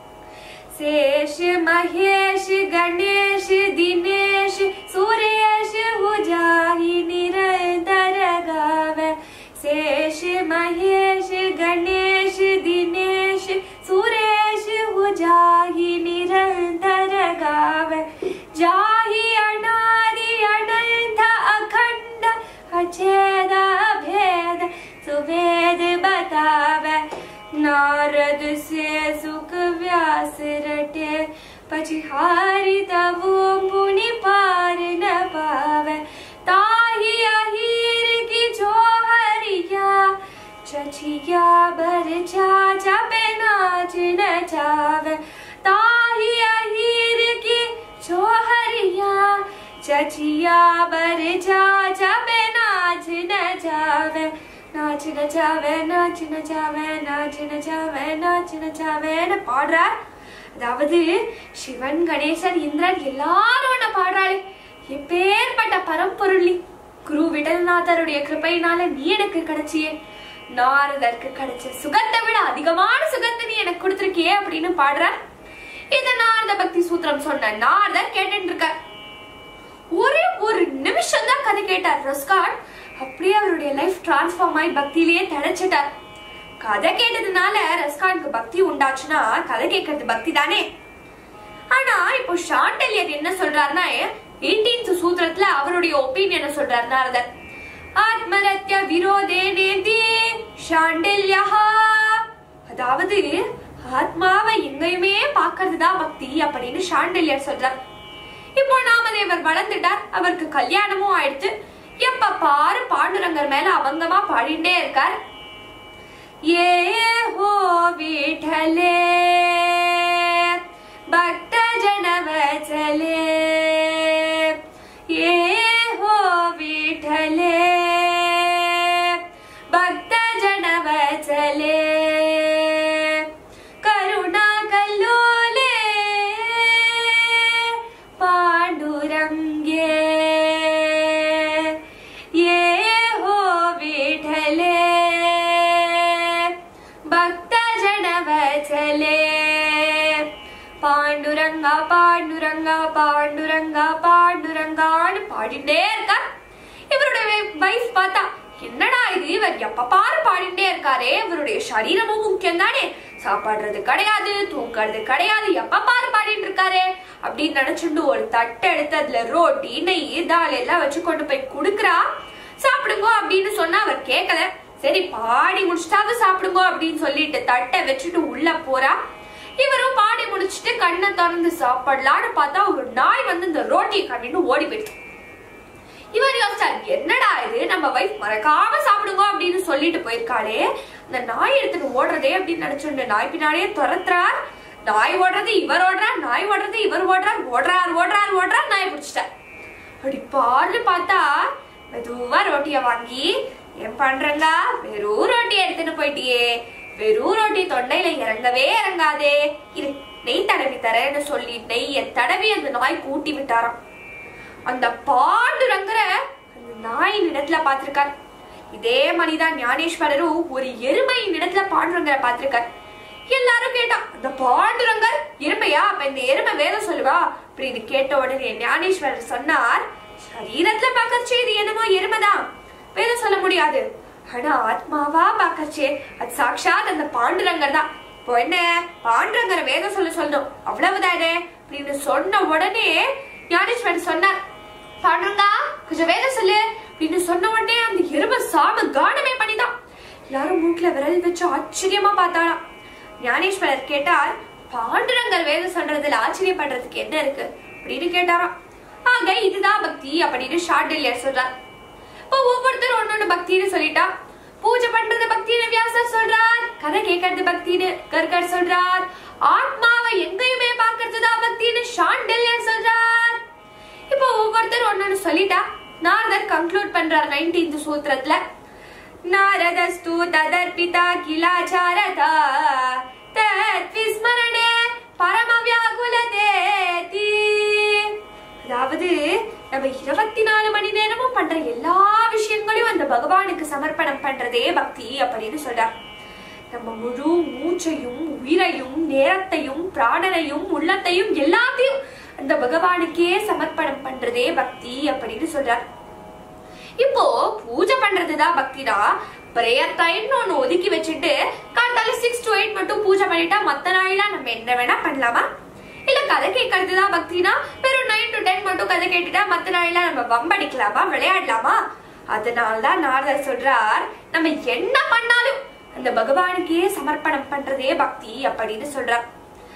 शेष महेश गणेश दिनेश सुरेश उजाही निरंतर गावे शेष महेश गणेश दिनेश सुरेश उजाही निरंतर गावे जाही अनादि अनंत अखंड अछेद भेद सुवेद बतावे नारद से सुख व्यास रटे पछिहारी तबो मुनि पार न पावे ताही अहीर की जो हरिया चचिया बर जा जबे नाच न जावे ताही अहीर की जो हरिया चचिया बर जा जबे नाच न जावे நாச் நச்சாவே நாச் நச்சாவே நாச் நச்சாவே நாச் நச்சாவேன்னு பாடுறார் அதாவது சிவன் கணேசன் இந்திரன் எல்லாரும் உன்னை பாடுறாளே எப்பேற்பட்ட பரம்பொருளி குரு விடல்நாதருடைய கிருபையினால நீ எனக்கு கிடைச்சியே நாரதற்கு கிடைச்ச சுகத்தை விட அதிகமான சுகத்தை நீ எனக்கு கொடுத்திருக்கியே அப்படின்னு பாடுறார் இத நாரத பக்தி சூத்திரம் சொன்ன நாரதர் கேட்டுட்டு இருக்கார் ஒரே ஒரு நிமிஷம் தான் கதை கேட்டார் ரஸ்கான் அப்படியே அவருடைய லைஃப் டிரான்ஸ்ஃபார்ம் ஆகி பக்தியிலேயே திளைச்சிட்டார் கதை கேட்டதுனால ரஸ்கானுக்கு பக்தி உண்டாச்சுன்னா கதை கேட்கறது பக்தி தானே ஆனா இப்போ ஷாண்டல்யர் என்ன சொல்றாருன்னா எயிட்டீன்த் சூத்திரத்துல அவருடைய ஒப்பீனியனை சொல்றாரு நாரதர் ஆத்மரத்ய விரோதே நேதி ஷாண்டல்யா அதாவது ஆத்மாவை எங்கேயுமே பாக்குறது தான் பக்தி அப்படின்னு ஷாண்டல்யர் சொல்றார் இப்போ நாமதேவர் வளர்ந்துட்டார் அவருக்கு கல்யாணமும் ஆயிடுச்சு எப்ப பாரு பாண்டுரங்கர் மேல அவங்கமா பாடிட்டே இருக்கார் ஏ ஹோ விட்டலே பக்த ஜனவச்சலே ஏ ஹோ விட்டலே பக்த ஜனவச்சலே கருணா கல்லோலே பாண்டுரங்கே ये हो विठले வைஃப் பார்த்தா என்னடா இது இவர் எப்ப பாரு பாடிட்டே இருக்காரே இவருடைய சரீரமும் முக்கியம் தானே சாப்பாடுறது கிடையாது தூங்குறது கிடையாது எப்ப பாரு பாடிட்டு இருக்காரே அப்படின்னு நினைச்சுட்டு ஒரு தட்டை எடுத்து அதுல ரோட்டி நெய் தால் எல்லாம் வச்சு கொண்டு போய் குடுக்குறா சாப்பிடுங்க அப்படின்னு சொன்னா அவர் கேட்கல சரி பாடி முடிச்சிட்டாவது சாப்பிடுங்க அப்படின்னு சொல்லிட்டு தட்டை வச்சுட்டு உள்ள போறா இவரும் பாடி முடிச்சிட்டு கண்ணை திறந்து சாப்பிடலான்னு பார்த்தா ஒரு நாய் வந்து இந்த ரோட்டியை கண்டிட்டு ஓடி போயிடுச்சு இவர் யோசிச்சார் என்னடா இது நம்ம வைஃப் மறக்காம சாப்பிடுங்க அப்படின்னு சொல்லிட்டு போயிருக்காளே இந்த நாய் எடுத்துட்டு ஓடுறதே அப்படின்னு நினைச்சுட்டு நாய் பின்னாடியே துரத்துறார் நாய் ஓடுறது இவர் ஓடுறார் நாய் ஓடுறது இவர் ஓடுறார் ஓடுறார் ஓடுறார் ஓடுறார் நாய் பிடிச்சிட்டார் அப்படி பாரு பார்த்தா மெதுவா ரோட்டிய வாங்கி ஏன் பண்றங்க வெறும் ரொட்டி எடுத்துட்டு போயிட்டியே வெறும் ரொட்டி தொண்டையில இறங்கவே இறங்காதே இரு நெய் தடவி தரேன்னு சொல்லி நெய்ய தடவி அந்த நாய் கூட்டி விட்டாராம் அந்த பாண்டுரங்கர அந்த நாயின் இடத்துல பார்த்திருக்கார் இதே மாதிரிதான் ஞானேஸ்வரரும் ஒரு எருமையின் இடத்துல பாண்டுரங்கரை பார்த்திருக்கார் எல்லாரும் கேட்டா அந்த பாண்டுரங்கர் எருமையா அப்ப இந்த எருமை வேதம் சொல்லுவா அப்படின்னு கேட்ட உடனே ஞானேஸ்வரர் சொன்னார் சரீரத்துல பாக்கறச்சே இது என்னமோ எருமைதான் வேதம் சொல்ல முடியாது ஆனா ஆத்மாவா பாக்கறச்சே அது சாட்சாத் அந்த பாண்டுரங்கர் தான் இப்போ என்ன பாண்டுரங்கரை வேதம் சொல்ல சொல்லணும் அவ்வளவுதானே அப்படின்னு சொன்ன உடனே ஞானேஸ்வரர் சொன்னார் பாண்டுரங்கா கொஞ்சம் வேதம் சொல்லு அப்படின்னு சொன்ன உடனே அந்த எருமை சாம கானமே பண்ணிதான் எல்லாரும் மூட்டுல விரல் வச்சு ஆச்சரியமா பார்த்தாளாம் ஞானேஸ்வரர் கேட்டார் பாண்டுரங்கர் வேதம் சொல்றதுல ஆச்சரியப்படுறதுக்கு என்ன இருக்கு அப்படின்னு கேட்டாராம் ஆக இதுதான் பக்தி அப்படின்னு ஷார்டில்யர் சொல்றார் இப்போ ஒவ்வொருத்தரும் ஒன்னொன்னு பக்தின்னு சொல்லிட்டா பூஜை பண்றது பக்தின்னு வியாசர் சொல்றார் கதை கேட்கறது பக்தின்னு கர்கர் சொல்றார் ஆத்மாவை எங்கேயுமே பாக்குறது தான் பக்தின்னு ஷாண்டல்யர் சொல்றார் இப்போ ஒவ்வொருத்தரும் ஒன்னொன்னு சொல்லிட்டா நாரதர் கன்க்ளூட் பண்றார் நைன்டீன்த் சூத்திரத்துல நாரதஸ்து ததர்பிதா கிலாச்சாரதா தத் விஸ்மரணே பரம வியாகுலதேதி அதாவது நம்ம இருபத்தி நாலு மணி நேரமும் பண்ற எல்லா விஷயங்களையும் அந்த பகவானுக்கு சமர்ப்பணம் பண்றதே பக்தி அப்படின்னு சொல்றார் நம்ம முழு மூச்சையும் உயிரையும் நேரத்தையும் பிராணனையும் உள்ளத்தையும் எல்லாத்தையும் அந்த பகவானுக்கே சமர்ப்பணம் பண்றதே பக்தி அப்படின்னு சொல்றார் இப்போ பூஜை பண்றதுதான் பக்தினா பிரேயர் டைம்னு ஒண்ணு ஒதுக்கி வச்சுட்டு காத்தால சிக்ஸ் டு எயிட் மட்டும் பூஜை பண்ணிட்டா மத்த நாள்லாம் நம்ம என்ன வேணா பண்ணலாமா இல்ல கதை கேட்கறதுதான் பக்தினா வெறும் நைன் டு டென் மட்டும் கதை கேட்டுட்டா மத்த நாள்லாம் நம்ம வம்படிக்கலாமா விளையாடலாமா அதனாலதான் நாரதர் சொல்றார் நம்ம என்ன பண்ணாலும் அந்த பகவானுக்கே சமர்ப்பணம் பண்றதே பக்தி அப்படின்னு சொல்றார்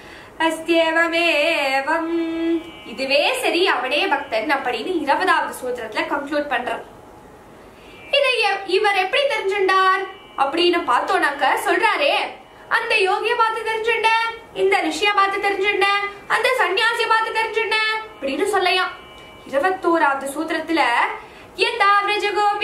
அஸ்தியவமேவம் இதுவே சரி அவனே பக்தன் அப்படின்னு இருபதாவது சூத்திரத்துல கன்க்ளூட் பண்றார் இதை எ- இவர் எப்படி தெரிஞ்சுண்டார் அப்படின்னு பார்த்தோம்னாக்க சொல்றாரே அந்த யோகிய பார்த்து தெரிஞ்சுட்டேன் இந்த ரிஷிய பார்த்து தெரிஞ்சுட்டேன் அந்த சன்னியாசிய பார்த்து தெரிஞ்சுட்டேன் அப்படின்னு சொல்லையாம் இருபத்தோராவது சூத்திரத்துல யதா விரஜ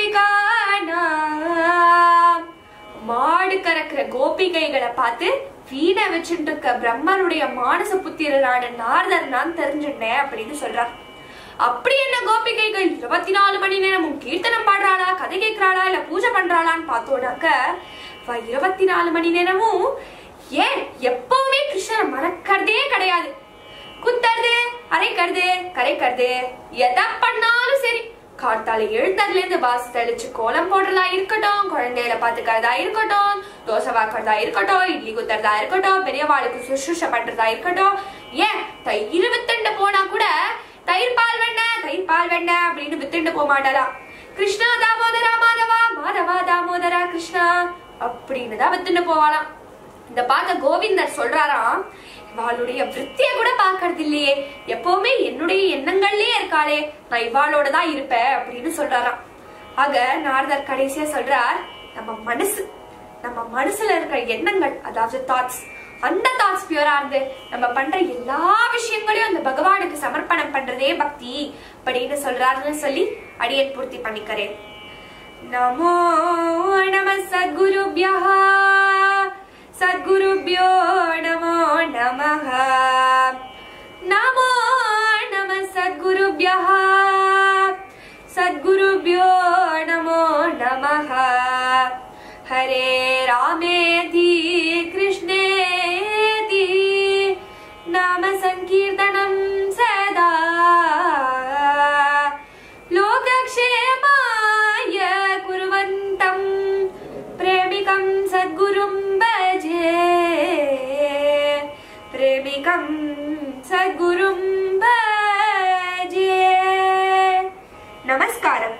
கோபிகானாம் மாடு கறக்கிற கோபிகைகளை பார்த்து வீணை வச்சுட்டு இருக்க பிரம்மனுடைய மானச புத்திரரான நாரதர் நான் தெரிஞ்சுட்டேன் அப்படின்னு சொல்றார் அப்படி என்ன கோபிகைகள் இருபத்தி நாலு மணி நேரமும் கீர்த்தனம் பாடுறாளா கதை கேட்கிறாளா இல்ல பூஜை பண்றாளான்னு பார்த்தோம்னாக்க அவ இருபத்தி நாலு மணி நேரமும் ஏன் எப்பவுமே கிருஷ்ணரை மறக்கிறதே கிடையாது குத்துறது அரைக்கிறது கரைக்கிறது எதை பண்ணாலும் சரி காத்தால எழுந்ததுல இருந்து வாசு தெளிச்சு கோலம் போடுறதா இருக்கட்டும் குழந்தைகளை பாத்துக்கிறதா இருக்கட்டும் தோசை வாக்குறதா இருக்கட்டும் இட்லி குத்துறதா இருக்கட்டும் பெரியவாளுக்கு சுசுஷ பண்றதா இருக்கட்டும் ஏன் தயிர் வித்துண்டு போனா கூட தயிர் பால் வெண்ணெய் தயிர் பால் வெண்ணெய் அப்படின்னு வித்துண்டு போக மாட்டாளாம் கிருஷ்ணா தாமோதரா மாதவா மாதவா தாமோதரா கிருஷ்ணா அப்படின்னு தான் வித்துண்டு போவாளாம் இந்த பார்த்த கோவிந்தர் சொல்றாராம் இவாளுடைய விருத்திய கூட பாக்குறது இல்லையே எப்பவுமே என்னுடைய எண்ணங்கள்லயே இருக்காளே நான் இவாளோட தான் இருப்பேன் அப்படின்னு சொல்றாராம் ஆக நாரதர் கடைசியா சொல்றார் நம்ம மனசு நம்ம மனசுல இருக்கிற எண்ணங்கள் அதாவது தாட்ஸ் அந்த தாட்ஸ் பியூரா இருந்து நம்ம பண்ற எல்லா விஷயங்களையும் அந்த பகவானுக்கு சமர்ப்பணம் பண்றதே பக்தி அப்படின்னு சொல்றாருன்னு சொல்லி அடியன் பூர்த்தி பண்ணிக்கிறேன் नमो नमः सद्गुरुभ्यः सद्गुरुभ्यो नमो नमः नमो नमः सद्गुरुभ्यः सद्गुरुभ्यो नमो नमः हरे रामेति कृष्णेति नाम सङ्कीर्तनं सदा लोकक्षेमाय गुरुं भजे நமஸ்காரம்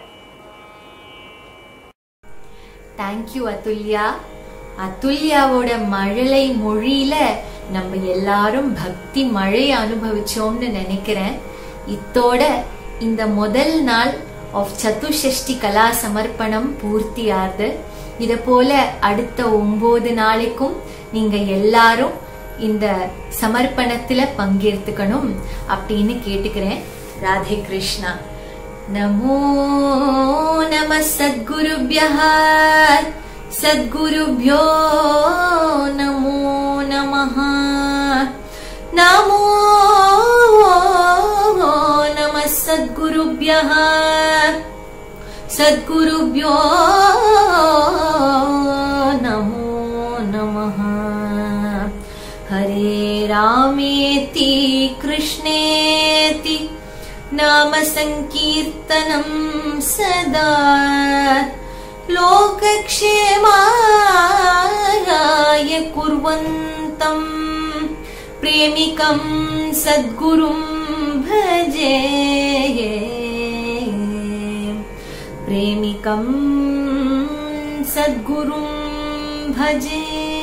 தேங்க்யூ அதுல்யா அதுல்யாவோட மழலை மொழியில நம்ம எல்லாரும் பக்தி மழையை அனுபவிச்சோம்னு நினைக்கிறேன் இத்தோட இந்த முதல் நாள் ஆஃப் சதுஷஷ்டி கலா சமர்ப்பணம் பூர்த்தி ஆகுது இத போல அடுத்த ஒன்பது நாளைக்கும் நீங்க எல்லாரும் இந்த சமர்ப்பணத்துல பங்கேற்றுக்கணும் அப்படின்னு கேட்டுக்கிறேன் ராதே கிருஷ்ணா नमो नमः सद्गुरुभ्यः सद्गुरुभ्यो नमो नमः नमो नमः सद्गुरुभ्यः सद्गुरुभ्यो नमो नमः हरे रामेति कृष्णेति नाम सङ्कीर्तनं सदा लोकक्षेमाय कुर्वन्तं प्रेमिकं सद्गुरुं भजे प्रेमिकं सद्गुरुं भजे